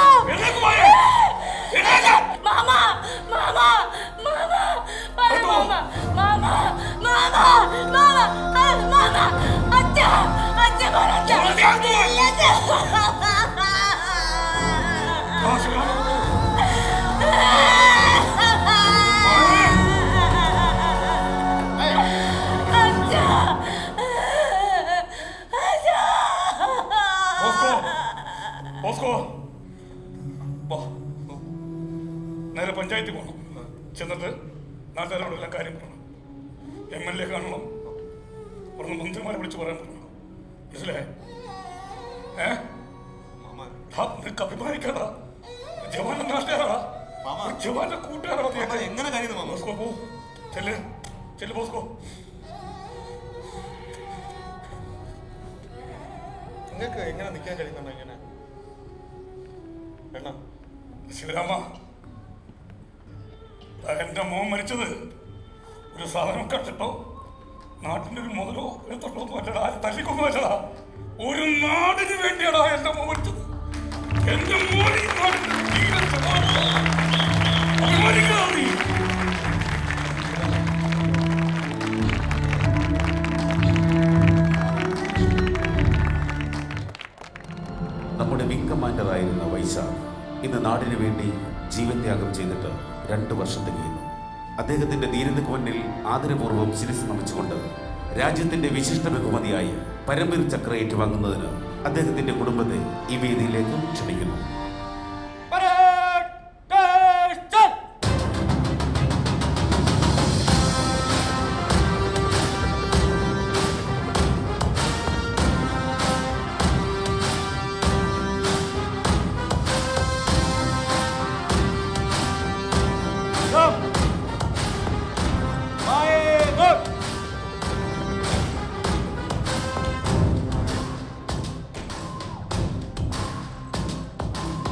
മാമ മാമ മാമ പറ മാമ മാമ മാമ മാമ ആ, മാമ അച്ഛ അച്ഛ പറ അച്ഛ ഇല്ല അച്ഛ അച്ഛ ബോസ്കോ ബോസ്കോ വാ. നേരെ പഞ്ചായത്തിൽ പോകണം ചെന്നിട്ട് നാട്ടുകാരോടെല്ലാം കാര്യം പറയണം എം എൽ എ കാണണം അവിടുന്ന് മന്ത്രിമാരെ വിളിച്ച് പറയാൻ പറയണം മനസ്സിലായേ ഏ ഹാ, നിനക്ക് അഭിമാനിക്കണ്ട ജവാന്റെ നാട്ടുകാരാ ജവാന്റെ കൂട്ടുകാരാ എങ്ങനെ കാര്യം ബോസ്കോ പോ ചെല്ല് ചെല്ല് ബോസ്കോ നിങ്ങൾക്ക് എങ്ങനെ നിൽക്കാൻ കഴിയുന്നുണ്ടോ ഇങ്ങനെ എണ്ണ ശിവരാമ ദാ എന്റെ മോൻ മരിച്ചത് ഒരു സാധനം കണ്ടിട്ടോ നാട്ടിന്റെ ഒരു മുതലോ എടുത്തിട്ടോ ഒന്നും അല്ലടാ ആരും തല്ലിക്കൊന്നും അല്ലടാ ഒരു നാടിന് വേണ്ടിയാടാ എന്റെ മോൻ മരിച്ചത് എന്റെ മോൻ ഈ നാടിന്റെ ജീവൻ സമാധാനം. അഭിമാനിക്കടാ നീ നമ്മുടെ വിംഗ് കമാൻഡറായിരുന്ന വൈശാഖ് ഇന്ന് നാടിനു വേണ്ടി ജീവൻ ത്യാഗം ചെയ്തിട്ട് രണ്ട് വർഷം തികയുന്നു അദ്ദേഹത്തിന്റെ ധീരതയ്ക്ക് മുന്നിൽ ആദരപൂർവ്വം ശിരസ് നമിച്ചുകൊണ്ട് രാജ്യത്തിന്റെ വിശിഷ്ട ബഹുമതിയായി പരമ്പര ചക്ര ഏറ്റുവാങ്ങുന്നതിന് അദ്ദേഹത്തിന്റെ കുടുംബത്തെ ഈ വേദിയിലേക്ക് ക്ഷണിക്കുന്നു Fire!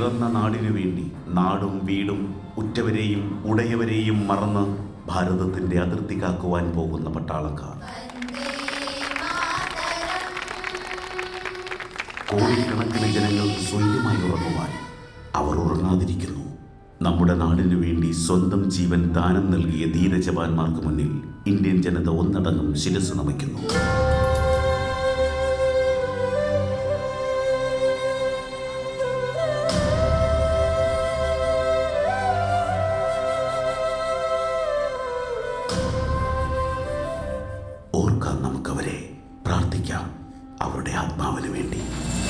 പിറന്ന നാടിനു വേണ്ടി നാടും വീടും ഉറ്റവരെയും ഉടയവരെയും മറന്ന് ഭാരതത്തിന്റെ അതിർത്തി കാക്കുവാൻ പോകുന്ന പട്ടാളക്കാർ കോടിക്കണക്കിന് ജനങ്ങൾക്ക് സ്വൈര്യമായി ഉറങ്ങുവാൻ അവർ ഉറങ്ങാതിരിക്കുന്നു നമ്മുടെ നാടിനു വേണ്ടി സ്വന്തം ജീവൻ ദാനം നൽകിയ ധീരജവാന്മാർക്ക് മുന്നിൽ ഇന്ത്യൻ ജനത ഒന്നടങ്കം ശിരസ് നമിക്കുന്നു ഓർക്കാം നമുക്കവരെ പ്രാർത്ഥിക്കാം അവരുടെ ആത്മാവിന് വേണ്ടി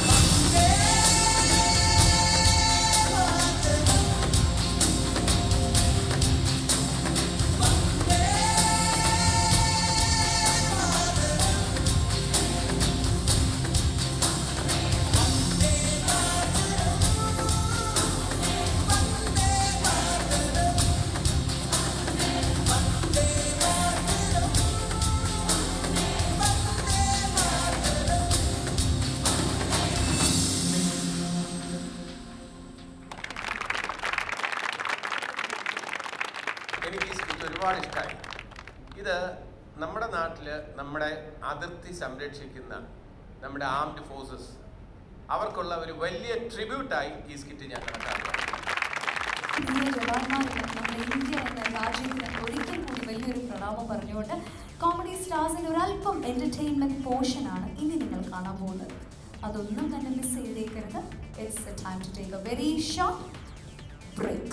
എനിക്ക് ഈ സ്കിറ്റ് ഒരുപാട് ഇഷ്ടമായി ഇത് നമ്മുടെ നാട്ടിൽ നമ്മുടെ അതിർത്തി സംരക്ഷിക്കുന്ന നമ്മുടെ ആംഡ് ഫോഴ്സസ് അവർക്കുള്ള ഒരു വലിയ ട്രിബ്യൂട്ടായി ഈ സ്കിറ്റ് ഞാൻ കണക്കാക്കുന്നു ധീര ജവാന്മാർക്ക് നമ്മുടെ ഇന്ത്യ എന്ന രാജ്യത്തിന് ഒരിക്കൽ കൂടി വലിയൊരു പ്രണാമം പറഞ്ഞുകൊണ്ട് കോമഡി സ്റ്റാർസിന്റെ ഒരു അല്പം എന്റർടൈൻമെന്റ് പോർഷൻ ആണ് ഇനി നിങ്ങൾ കാണാൻ പോകുന്നത് അതൊന്നും തന്നെ മിസ് ചെയ്തേക്കരുത് it's a time to take a very short break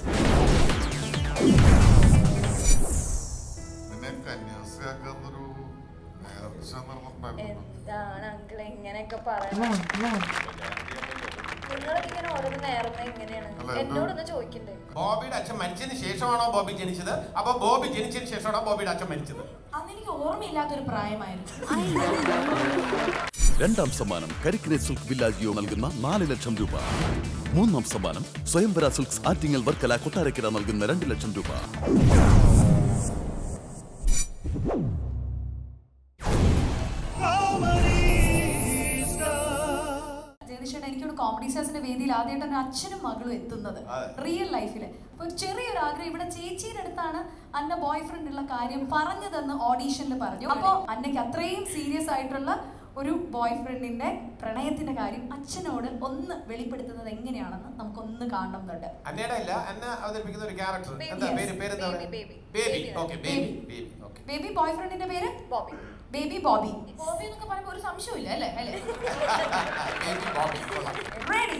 നിന്നെ കന്യാസിയാക്കാന്നൊരു നേർച്ച നടന്നിട്ടുണ്ടായിരുന്നു എന്താണ് അങ്കിൾ ഇങ്ങനെയൊക്കെ പറയുന്നത് നിങ്ങളൊക്കെ ഇങ്ങനെ ഓരോന്ന് നേർന്ന എങ്ങനെയാണ് അല്ല, എന്ത്? എന്നോടൊന്ന് ചോദിക്കണ്ടേ ബോബിയുടെ അച്ഛൻ മരിച്ചതിന് ശേഷമാണോ ബോബി ജനിച്ചത് അപ്പൊ ബോബി ജനിച്ചതിന് ശേഷമാണോ ബോബിയുടെ അച്ഛൻ മരിച്ചത് അന്ന് എനിക്ക് ഓർമ്മയില്ലാത്തൊരു പ്രായമായിരുന്നു രണ്ടാം സമ്മാനം കരിക്കിനെ സിൽക്ക് വില്ലാജിയോ നൽകുന്ന നാല് ലക്ഷം രൂപ മൂന്നാം സമ്മാനം സ്വയംവര സിൽക്സ് ആറ്റിങ്ങൽ വർക്കല കൊട്ടാരക്കര നൽകുന്ന രണ്ട് ലക്ഷം രൂപ ജഗദീഷേട്ടൻ എനിക്കൊരു കോമഡി സ്റ്റാർസിന്റെ വേദിയിൽ ആദ്യമായിട്ട് ഒരു അച്ഛനും മകളും എത്തുന്നത് റിയൽ ലൈഫിൽ അപ്പൊ ചെറിയൊരു ആഗ്രഹം ഇവിടെ ചേച്ചിയുടെ അടുത്താണ് അന്ന ബോയ് ഫ്രണ്ട് ഉള്ള കാര്യം പറഞ്ഞതെന്ന് ഓഡീഷനിൽ പറഞ്ഞു അപ്പൊ അന്നയ്ക്ക് അത്രയും സീരിയസ് ആയിട്ടുള്ള ഒരു ബോയ് ഫ്രണ്ടിന്റെ പ്രണയത്തിന്റെ കാര്യം അച്ഛനോട് ഒന്ന് വെളിപ്പെടുത്തുന്നത് എങ്ങനെയാണെന്ന് നമുക്കൊന്ന് കാണണമെന്നുണ്ട് അന്നയുടെ അല്ല അന്ന അവതരിപ്പിക്കുന്ന ഒരു ക്യാരക്ടർ Baby, എന്താ yes. പേര് പേരെന്താ Baby, baby. Baby Baby. Okay Baby Baby okay Baby ബോയ് ഫ്രണ്ടിന്റെ പേര് ബോബി ബേബി ബോബി ബോബി എന്നൊക്കെ പറയുമ്പോൾ ഒരു സംശയമില്ല അല്ലേ അല്ലേ ബേബി ബോബി കൊള്ളാം റെഡി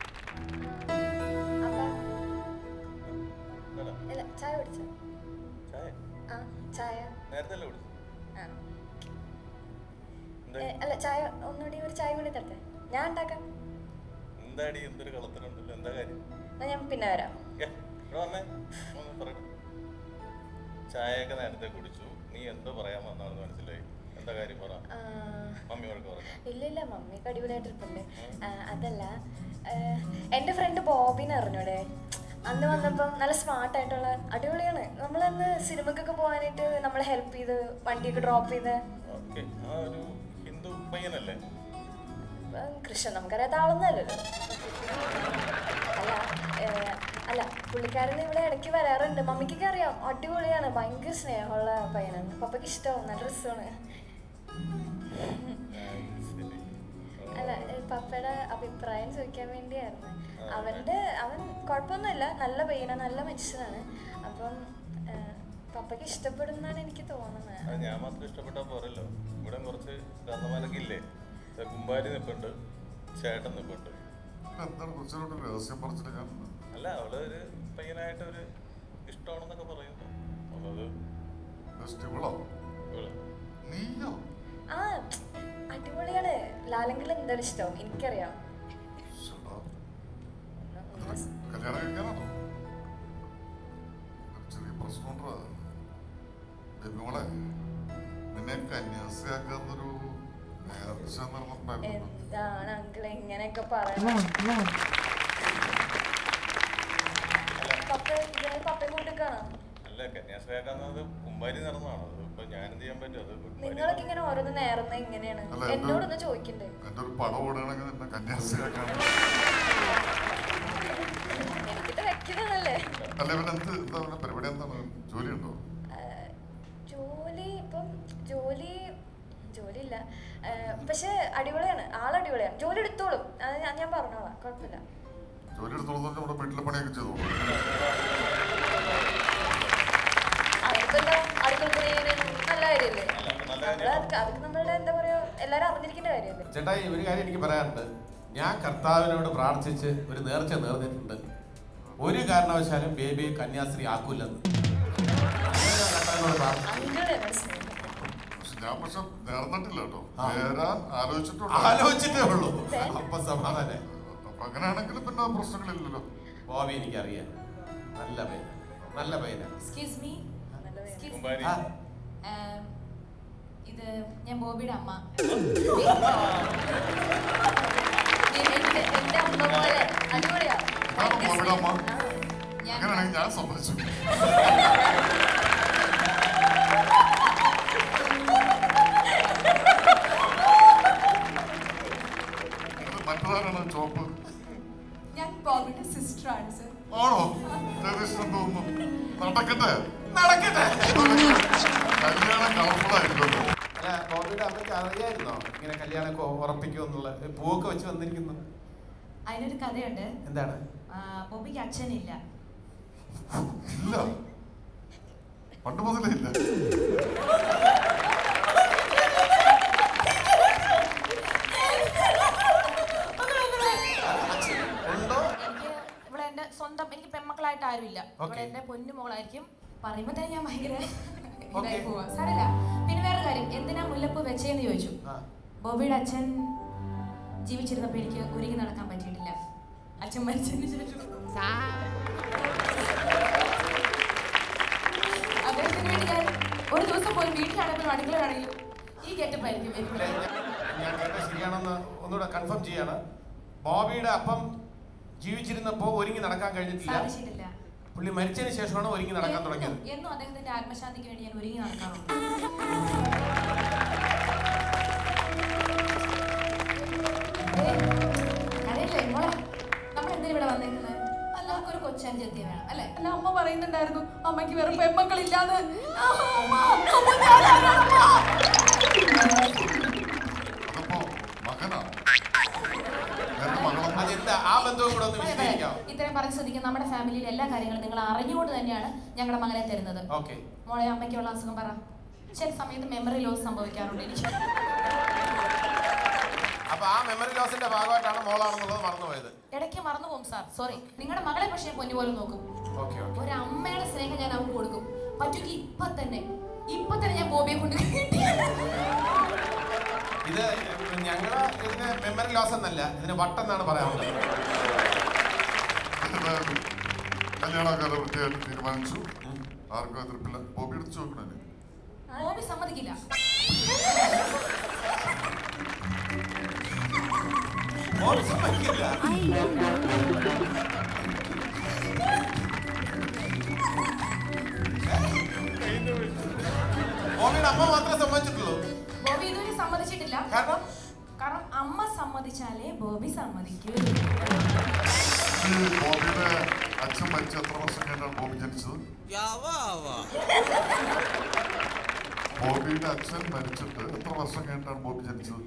അല്ല ചായ കുടിച്ചോ ചായ ആ ചായ നേരത്തെ അല്ലേ കുടിച്ചു ആ. എന്താ ഏ, അല്ല ചായ ഒന്നുകൂടി ഒരു ചായ കൂടി തരട്ടെ ഞാൻ ഉണ്ടാക്കാം എന്താടി എന്തൊരു കളത്തിലുണ്ടല്ലോ എന്താ കാര്യം എന്നാ ഞാൻ പിന്നെ വരാം ഏ, ഇവിടെ വന്നേ ഒന്ന് പറയട്ടെ ചായയൊക്കെ നേരത്തെ കുടിച്ചു നീ എന്തോ പറയാൻ വന്നാണെന്ന് മനസ്സിലായി എന്താ കാര്യം പറ ആ, മമ്മി വഴക്ക് പറഞ്ഞു ഇല്ല ഇല്ല മമ്മിക്ക് അടിപൊളിയായിട്ടിരിപ്പുണ്ട് ആ, അതല്ല ഏ, എൻ്റെ ഫ്രണ്ട് ബോബിനെ അറിഞ്ഞൂടെ അന്ന് വന്നപ്പം നല്ല സ്മാർട്ട് ആയിട്ടുള്ള അടിപൊളിയാണ് നമ്മളന്ന് സിനിമക്കൊക്കെ പോകാനായിട്ട് നമ്മളെ ഹെൽപ്പ് ചെയ്ത് വണ്ടിയൊക്കെ ഡ്രോപ്പ് ചെയ്ത് ഓക്കെ ആ ഒരു ഹിന്ദു പയ്യനല്ലേ ആ, കൃഷ്ണൻ നമുക്കറിയാത്ത ആളൊന്നുമല്ലല്ലോ അല്ല ഏ, അല്ല പുള്ളിക്കാരൻ ഇവിടെ ഇടയ്ക്ക് വരാറുണ്ട് മമ്മിക്കൊക്കെ അറിയാം അടിപൊളിയാണ് ഭയങ്കര സ്നേഹമുള്ള പയ്യനാണ് പപ്പയ്ക്ക് ഇഷ്ടമാവും നല്ല രസമാണ് അല്ല ഏ, പപ്പയുടെ അഭിപ്രായം ചോദിക്കാൻ വേണ്ടിയായിരുന്നു അവന്റെ അവൻ കുഴപ്പമൊന്നുമില്ല നല്ല പയ്യനാണ് നല്ല മനുഷ്യനാണ് അപ്പം ഏ, പപ്പയ്ക്ക് ഇഷ്ടപ്പെടുന്നാണ് എനിക്ക് തോന്നുന്നത് അത് ഞാൻ മാത്രം ഇഷ്ടപ്പെട്ടാൽ പോരല്ലോ ഇവിടെ കുറച്ച് കന്നമാലൊക്കെ ഇല്ലേ ദേ കുമ്പാരി നിൽപ്പുണ്ട് ചേട്ടൻ നിൽപ്പുണ്ട് എന്താണ് കൊച്ചിനോട് രഹസ്യം പറഞ്ഞിട്ട് ഞാൻ അല്ല അവള് ഒരു പയ്യനായിട്ട് ഒരു ഇഷ്ടമാണെന്നൊക്കെ പറയുന്നു അപ്പൊ അത് ജസ്റ്റ് ഇവളോ ഇവള്. നീയോ ആ അടിപൊളിയാണ് ലാലെങ്കിൽ എന്താണ് ഇഷ്ടം എനിക്കറിയാം ശ്ശെടാ. കല്യാണം കഴിക്കാനാണോ ഒരു ചെറിയ പ്രശ്നമുണ്ടോ ബേബി മോളെ നിന്നെ കന്യാസിയാക്കാന്നൊരു നേർച്ച നടന്നിട്ടുണ്ടായിരുന്നു എന്താണ് അങ്കിൾ ഇങ്ങനെയൊക്കെ പറയുന്നത് പപ്പ ഇയാൾ പപ്പയെ കൂട്ടിക്കാണോ അല്ല കന്യാസ്ത്രീയാക്കാന്നത് കുമ്പാരി നടന്നതാണ് അത് ഇപ്പൊ ഞാൻ എന്ത് ചെയ്യാൻ പറ്റും അത് കുമ്പാരി നിങ്ങളൊക്കെ ഇങ്ങനെ ഓരോന്ന് നേർന്ന എങ്ങനെയാണ് അല്ല, എന്റെ- എന്നോടൊന്ന് ചോദിക്കണ്ടേ എൻ്റെ ഒരു പടം ഓടുകയാണെങ്കിൽ നിന്നെ കന്യാസിയാക്കാൻ അല്ല ഇവൻ എന്ത് എന്താ അവന്റെ പരിപാടി എന്താണ് ജോലി ഉണ്ടോ ജോലി ഇപ്പം ജോലി ജോലിയില്ല പക്ഷെ അടിപൊളിയാണ് ആൾ അടിപൊളിയാണ് ജോലി എടുത്തോളും അത് ഞാൻ ഞാൻ പറഞ്ഞോളാം കുഴപ്പമില്ല ജോലി എടുത്തോളം തന്നെ നമ്മുടെ വീട്ടിലെ പണിയൊക്കെ ചെയ്തോളൂ അതിപ്പോ എന്താ അടുക്കള നല്ല കാര്യമല്ലേ നമ്മള് അതൊക്കെ അതൊക്കെ നമ്മളുടെ എന്താ പറയാ എല്ലാരും അറിഞ്ഞിരിക്കേണ്ട കാര്യമല്ലേ ചേട്ടായി ഒരു കാര്യം എനിക്ക് പറയാനുണ്ട് ഞാൻ കർത്താവിനോട് പ്രാർത്ഥിച്ച് ഒരു നേർച്ച നേർന്നിട്ടുണ്ട് ഒരു കാരണവശാലും ബേബിയെ കന്യാസ്ത്രീ ആക്കൂലെന്ന് അങ്ങനെ ഞാൻ കർത്താവിനോട് പ്രാർത്ഥിച്ചു അങ്കിള് എന്നോട് സ്നേഹം പക്ഷെ ഞാൻ പക്ഷെ നേർന്നിട്ടില്ല കേട്ടോ നേരാൻ ആലോചിച്ചിട്ടുള്ളൂ ആലോചിച്ചിട്ടേ ഉള്ളൂ അപ്പൊ സമാധാനം അപ്പൊ അങ്ങനെയാണെങ്കിൽ പിന്നെ പ്രശ്നങ്ങളില്ലല്ലോ ബോബി എനിക്കറിയാം നല്ല പയ്യന നല്ല പയ്യന എക്സ്ക്യൂസ് മീ കുമ്പാരി. ആ. ഇത് ഞാൻ ബോബിയുടെ അമ്മ എന്റെ എന്റെ അമ്മ പോലെ അടിപൊളിയാ അവിടെ അമ്മ അങ്ങനെയാണെങ്കിൽ ഞാൻ സമ്മതിച്ചു ഇത് മറ്റേതാരാണ് ചോപ്പ് ഞാൻ ബോബിയുടെ സിസ്റ്റർ ആണ് സർ ആണോ ജഗദീശൻ തോന്നുന്നു നടക്കട്ടെ നടക്കട്ടെ കല്യാണം കളർഫുള്ളായിരിക്കുമല്ലോ അല്ല ബോബിയുടെ അമ്മയ്ക്ക് അറിയായിരുന്നോ ഇങ്ങനെ കല്യാണമൊക്കെ ഉറപ്പിക്കുമെന്നുള്ള പൂവൊക്കെ വെച്ച് വന്നിരിക്കുന്നു അതിനൊരു കഥയുണ്ട് എന്താണ് ആ, ബോബിക്ക് അച്ഛനില്ല ഇല്ല പണ്ട് മുതലേ ഇല്ല എനിക്ക് ഇവിടെ എന്റെ സ്വന്തം എനിക്ക് പെൺമക്കളായിട്ട് ആരുമില്ല ഇവിടെ Okay. എന്റെ പൊന്നു മോളായിരിക്കും പറയുമ്പോ തന്നെ ഞാൻ ഭയങ്കര ഇതായി പോവാ സാരമില്ല പിന്നെ വേറെ കാര്യം എന്തിനാ മുല്ലപ്പ് വെച്ചേന്ന് ചോദിച്ചു ബോബിയുടെ അച്ഛൻ ജീവിച്ചിരുന്നപ്പോ എനിക്ക് ഒരുങ്ങി നടക്കാൻ പറ്റിയിട്ടില്ല അച്ഛൻ മരിച്ചതിന് ശേഷം അദ്ദേഹത്തിന് വേണ്ടി ഞാൻ ഒരു ദിവസം പോലും വീട്ടിലാണെങ്കിലും അടുക്കളയാണെങ്കിലും ഈ ഗെറ്റപ്പായിരിക്കും അല്ല, ഞാൻ- ഞാൻ കേട്ടത് ശരിയാണെന്ന് ഒന്നുകൂടെ കൺഫേം ചെയ്യാണ് ബോബിയുടെ അപ്പം ജീവിച്ചിരുന്നപ്പോ ഒരുങ്ങി നടക്കാൻ കഴിഞ്ഞിട്ടില്ല സാധിച്ചിട്ടില്ല പുള്ളി മരിച്ചതിന് ശേഷമാണ് ഒരുങ്ങി നടക്കാൻ തുടങ്ങിയത് എന്നും- എന്നും അദ്ദേഹത്തിന്റെ ആത്മശാന്തിക്ക് വേണ്ടി ഞാൻ ഒരുങ്ങി നടക്കാറുണ്ട് അറിയില്ലേ മോളെ നമ്മൾ എന്തിനാ ഇവിടെ വന്നേക്കുന്നത് എല്ലാവർക്കും ഒരു കൊച്ചഞ്ചെത്തിയ വേണം അല്ലേ അല്ല അമ്മ പറയുന്നുണ്ടായിരുന്നു അമ്മയ്ക്ക് വേറെ പെൺമക്കളില്ലാന്ന് ആ, അമ്മ, അമ്മ ഞാനാണ് അതിപ്പോ മകനാണ് അതെന്താ ആ ബന്ധവും കൂടെ ഒന്ന് വിശദീകരിക്കാം ഇത്രയും പറഞ്ഞ ശ്രദ്ധിക്കുക നമ്മുടെ ഫാമിലിയിൽ എല്ലാ കാര്യങ്ങളും നിങ്ങൾ അറിഞ്ഞുകൊണ്ട് തന്നെയാണ് ഞങ്ങളുടെ മകനെ തരുന്നത് ഓക്കെ മോളെ അമ്മയ്ക്കുള്ള അസുഖം പറ ചില സമയത്ത് മെമ്മറി ലോസ് സംഭവിക്കാറുണ്ട് എനിക്ക് അപ്പൊ ആ മെമ്മറി ലോസിന്റെ ഭാഗമായിട്ടാണ് മോളാണെന്നുള്ളത് മറന്നുപോയത് ഇടയ്ക്ക് മറന്നു പോകും സാർ സോറി നിങ്ങളുടെ മകളെ പക്ഷേ ഞാൻ പൊന്നു പോലെ നോക്കും ഓക്കെ ഓക്കെ ഒരു അമ്മയുടെ സ്നേഹം ഞാൻ അവൾക്ക് കൊടുക്കും പറ്റുമെങ്കിൽ ഇപ്പൊ തന്നെ ഇപ്പൊ തന്നെ ഞാൻ ബോബിയെ കൊണ്ട് ഇത് ഞങ്ങള് ഇതിന് മെമ്മറി ലോസ് എന്നല്ല ഇതിന് വട്ടെന്നാണ് പറയാറുള്ളത് എന്തായാലും കല്യാണക്കാരെ വൃത്തിയായിട്ട് തീരുമാനിച്ചു ആർക്കും എതിർപ്പില്ല ബോബി എടുത്ത് ചോദിക്കണേ ബോബി സമ്മതിക്കില്ല ബോബി സമ്മതിക്കില്ല ബോബിയുടെ അമ്മ മാത്രമേ സമ്മതിച്ചിട്ടുള്ളൂ ബോബി ഇതുവരെ സമ്മതിച്ചിട്ടില്ല കാരണം കാരണം അമ്മ സമ്മതിച്ചാലേ ബോബി സമ്മതിക്കൂ ഈ ബോബിയുടെ അച്ഛൻ മരിച്ച എത്ര വർഷം കഴിഞ്ഞാണ് ബോബി ജനിച്ചത് ബോബിയുടെ അച്ഛൻ മരിച്ചിട്ട് എത്ര വർഷം കഴിഞ്ഞാണ് ബോബി ജനിച്ചത്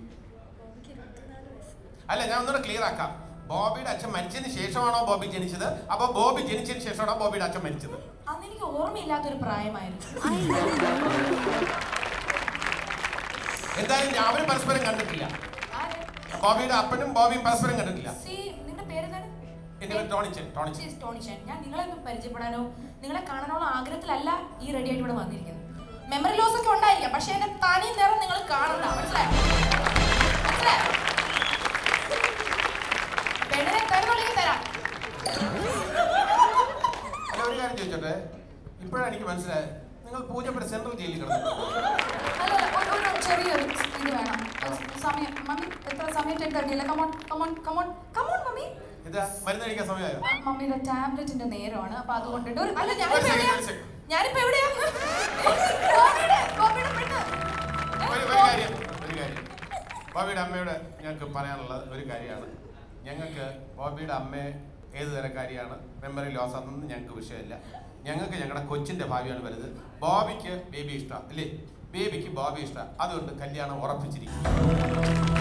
അല്ല ഞാൻ ഒന്നുകൂടെ ക്ലിയർ ആക്കാം ബോബിയുടെ അച്ഛൻ മരിച്ചതിന് ശേഷമാണോ ബോബി ജനിച്ചത് അപ്പൊ ബോബി ജനിച്ചതിന് ശേഷമാണോ ബോബിയുടെ അച്ഛൻ മരിച്ചത് അന്ന് എനിക്ക് ഓർമ്മയില്ലാത്തൊരു പ്രായമായിരുന്നു എന്തായാലും ഞാൻ- അവര് പരസ്പരം കണ്ടിട്ടില്ല ബോബിയുടെ അപ്പനും ബോബിയും പരസ്പരം കണ്ടിട്ടില്ല സി നിങ്ങളുടെ പേരെന്താണ് എന്റെ പേര് Tonichan Tonichan This is Tonichan. ഞാൻ നിങ്ങളെ ഒന്ന് പരിചയപ്പെടാനോ നിങ്ങളെ കാണാനുള്ള ആഗ്രഹത്തിലല്ല ഈ റെഡി ആയിട്ട് ഇവിടെ വന്നിരിക്കുന്നത് മെമ്മറി ലോസ് ഒക്കെ ഉണ്ടായിരിക്കാം പക്ഷെ എന്റെ തനി നിറം നിങ്ങൾ കാണണ്ട മനസ്സിലായോ മനസ്സിലായോ പെണ്ണിനെ തരുന്നുണ്ടെങ്കിൽ തരാം അല്ല ഒരു കാര്യം ചോദിച്ചോട്ടെ ഇപ്പോഴാണ് എനിക്ക് മനസ്സിലായത് നിങ്ങൾ പൂജപ്പെട്ട് സെൻട്രൽ ജയിലിൽ കിടന്നു അല്ല അല്ല, ഒരു ഒരു ചെറിയൊരു ഇത് വേണം സമയം മമ്മി എത്ര സമയം ടെൻ തേർട്ടി അല്ലേ come on come on come on come on mummy ഇതാ മരുന്ന് കഴിക്കാൻ സമയമായോ ആ, മമ്മിയുടെ ടാബ്ലറ്റിന്റെ നേരമാണ് അപ്പൊ അതുകൊണ്ടിട്ട് ഒരു അല്ല ഒരു ഞാനിപ്പോ second, എവിടെയാ ഒരു second. ഞാനിപ്പോ എവിടെയാ ബോബിയുടെ ബോബിയുടെ പെണ്ണ് ഒരു ഒരു കാര്യം ഒരു കാര്യം ബോബിയുടെ അമ്മയോട് ഞങ്ങൾക്ക് പറയാനുള്ള ഒരു കാര്യമാണ് ഞങ്ങൾക്ക് ബോബിയുടെ അമ്മയെ ഏത് തരക്കാരിയാണ് മെമ്മറി ലോസ് അതൊന്നും ഞങ്ങൾക്ക് വിഷയമില്ല ഞങ്ങൾക്ക് ഞങ്ങളുടെ കൊച്ചിന്റെ ഭാവിയാണ് വലുത് ബോബിക്ക് ബേബി ഇഷ്ടം അല്ലേ ബേബിക്ക് ബോബി ഇഷ്ടം അതുകൊണ്ട് കല്യാണം ഉറപ്പിച്ചിരിക്കും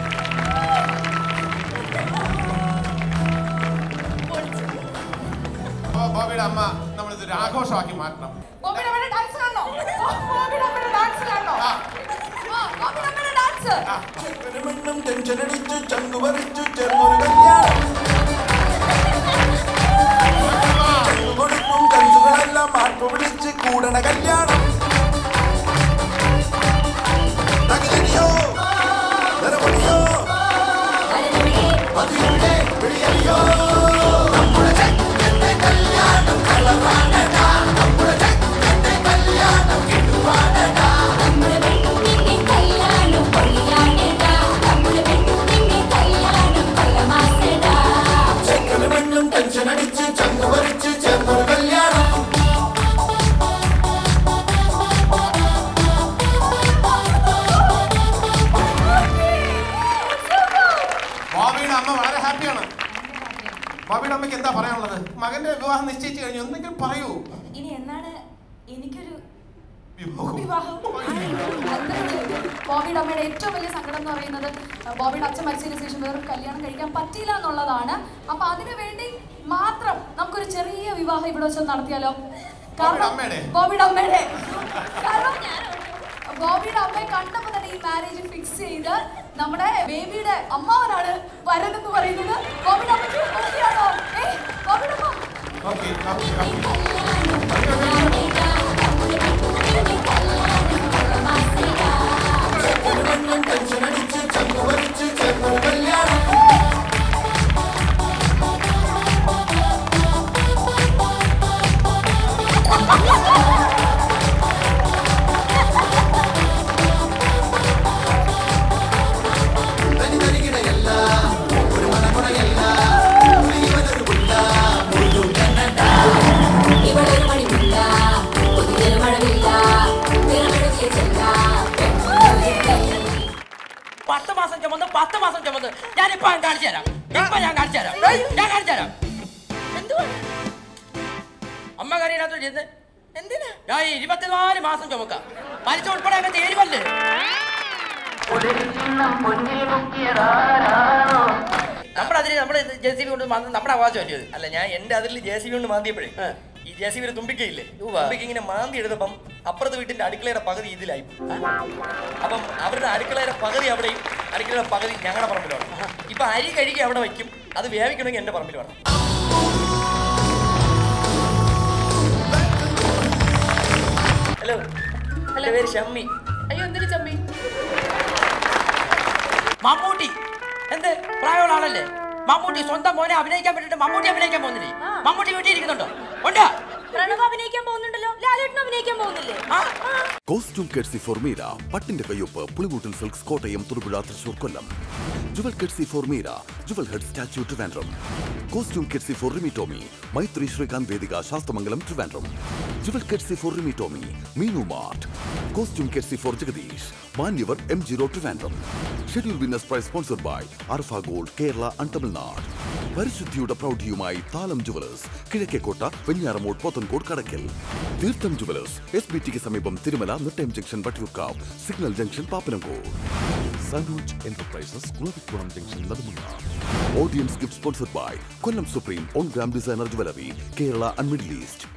അപ്പൊ ബോബിയുടെ അമ്മ നമ്മളിതൊരു ആഘോഷമാക്കി മാറ്റണം ബോബിയുടെ അമ്മയുടെ ഡാൻസ് കാണണോ ബോബിയുടെ അമ്മയുടെ ഡാൻസ് കാണണോ ആ, ബോബിയുടെ അമ്മയുടെ ഡാൻസ് പെരുമെണ്ണും ടെൻഷൻ അടിച്ചു ചങ്കു പറിച്ചു ചേർന്നൊരു കല്യാണം ചങ്കു കൊടുക്കും കഞ്ചുകളെല്ലാം മാറ്റു വിളിച്ച് കൂടണ കല്യാണം തകിലടിയോ നിറപൊടിയോ അതിലൂടെ വിളിയടിയോ നമ്മുടെ ചെക്കന്റെ കല്യാണം കളറാണടാ നമ്മുടെ ചെക്കന്റെ കല്യാണം കിട്ടുവാണടാ നമ്മുടെ പെണ്ണിന്റെ കല്യാണം പൊളിയാണടാ നമ്മുടെ പെണ്ണിന്റെ കല്യാണം കൊല്ലമാസടാ ചെക്കന് പെണ്ണും ടെൻഷൻ അടിച്ച് ചങ്കു പറിച്ച് ചേർന്നൊരു കല്യാണം ബോബിയുടെ അമ്മ വളരെ ഹാപ്പിയാണ് ബോബിയുടെ അമ്മയ്ക്ക് എന്താ പറയാനുള്ളത് മകന്റെ വിവാഹം നിശ്ചയിച്ചു കഴിഞ്ഞു എന്തെങ്കിലും പറയൂ ഇനി എന്നാണ് എനിക്കൊരു വിവാഹം വിവാഹം ബോബിയുടെ അമ്മയുടെ ഏറ്റവും വലിയ സങ്കടം എന്ന് പറയുന്നത് ബോബിയുടെ അച്ഛൻ മരിച്ചതിന് ശേഷം വേറെ കല്യാണം കഴിക്കാൻ പറ്റിയില്ല എന്നുള്ളതാണ് അപ്പൊ അതിനു വേണ്ടി മാത്രം നമുക്കൊരു ചെറിയ വിവാഹം ഇവിടെ വെച്ച് നടത്തിയാലോ ബോബിയുടെ അമ്മയുടെ? ബോബിയുടെ അമ്മയുടെ കാരണം ബോബിയുടെ അമ്മയെ കണ്ടപ്പോൾ തന്നെ ഈ മാരേജ് ഫിക്സ് ചെയ്ത് നമ്മുടെ ബേബിയുടെ അമ്മാവനാണ് വരൻ എന്ന് പറയുന്നത് ബോബിയുടെ അമ്മയ്ക്ക് ഓക്കെയാണോ ഏ ബോബിയുടെ അമ്മ ഓക്കെ ഓക്കെ പെരുമെണ്ണും ടെൻഷൻ അടിച്ച് ചങ്കു പറിച്ച് ചേർന്നൊരു കല്യാണം തനി തരികിടയല്ല ഒരു മണമുറയല്ല ഇവനൊരു പുല്ല മുഴു കന്നഡ ഇവളൊരു മണിമില്ല പുതിയൊരു മഴവില്ല തിരമെഴുതിയ ചെല്ല പത്ത് മാസം ചുമന്ന് പത്ത് മാസം ചുമന്ന് ഞാനിപ്പോ ഞാൻ കാണിച്ചു തരാം ഇപ്പൊ ഞാൻ കാണിച്ചു തരാം ഞാൻ കാണിച്ചു തരാം അമ്മ കറിയിനകത്ത് ചെന്ന് എന്തിനാ ഞാൻ ഈ ഇരുപത്തിനാല് മാസം ചുമക്കാം പലിശ ഉൾപ്പെടെ അങ്ങ് ചേരുമല്ലേ നമ്മുടെ അതിന് നമ്മുടെ ജെ സി ബി കൊണ്ട് മാന്തുന്നത് നമ്മുടെ അവകാശമല്ലേ അത് അല്ല ഞാൻ എന്റെ അതിൽ ജെ സി ബി കൊണ്ട് മാന്തിയപ്പോഴേ ഈ ജെ സി ബി തുമ്പിക്കയില്ലേ തുമ്പിക്ക് ഇങ്ങനെ മാന്തി എടുത്തപ്പം അപ്പുറത്തെ വീട്ടിന്റെ അടുക്കളയുടെ പകുതി ഇതിലായി അപ്പം അവരുടെ അടുക്കളയുടെ പകുതി അവിടെയും അടുക്കളയുടെ പകുതി ഞങ്ങളുടെ പറമ്പിലാണ് ഇപ്പൊ അരി കഴുകി അവിടെ വയ്ക്കും അത് വേവിക്കണമെങ്കിൽ എന്റെ പറമ്പിൽ വേണം ഹലോ എന്റെ പേര് ഷമ്മി അയ്യോ എന്തിനു ചമ്മി മമ്മൂട്ടി എന്ത് പ്രായമുള്ള ആളല്ലേ മമ്മൂട്ടി സ്വന്തം മോനെ അഭിനയിക്കാൻ പറ്റിട്ട് മമ്മൂട്ടി അഭിനയിക്കാൻ പോകുന്നില്ലേ മമ്മൂട്ടി വീട്ടിൽ ഇരിക്കുന്നുണ്ടോ ഉണ്ടോ പ്രണവ് അഭിനയിക്കാൻ പോകുന്നുണ്ടല്ലോ ലാലേട്ടൻ അഭിനയിക്കാൻ പോകുന്നില്ലേ കോസ്റ്റ്യൂം കെഡ്സി ഫോർമീര പട്ടിന്റെ കയ്യൊപ്പ് പുളിമൂട്ടിൽ silks Kottayam Thodupuzha Thrissur Kollam Jual കെഡ്സി ഫോർമീര Jual head statue Trivandrum costume കെഡ്സി four Rimi Tomy Maitri Srikanth Vedika Sasthamangalam Trivandrum Jual കെഡ്സി four Rimi Tomy Meenu mart costume കെഡ്സി four Jagdish മാന്യവർ M zero Trivandrum schedule winners price sponsored by Arfa gold Kerala and Tamil Nadu പരിശുദ്ധിയുടെ പ്രൗഢിയുമായി താലം ജുവലേഴ്സ് കിഴക്കേക്കോട്ട വെഞ്ഞാറമൂട് പോത്തൻകോട് കടക്കൽ തീർത്ഥം ജുവലേഴ്സ് എസ് ബി ടിക്ക് സമീപം Thirumala Nettayam junction Vattiyoorkavu signal junction Pappanamcode Sanoj enterprises Kulavikulam junction Nedumangad audience gift sponsored by Kollam supreme one gram designer jewellery Kerala and middle east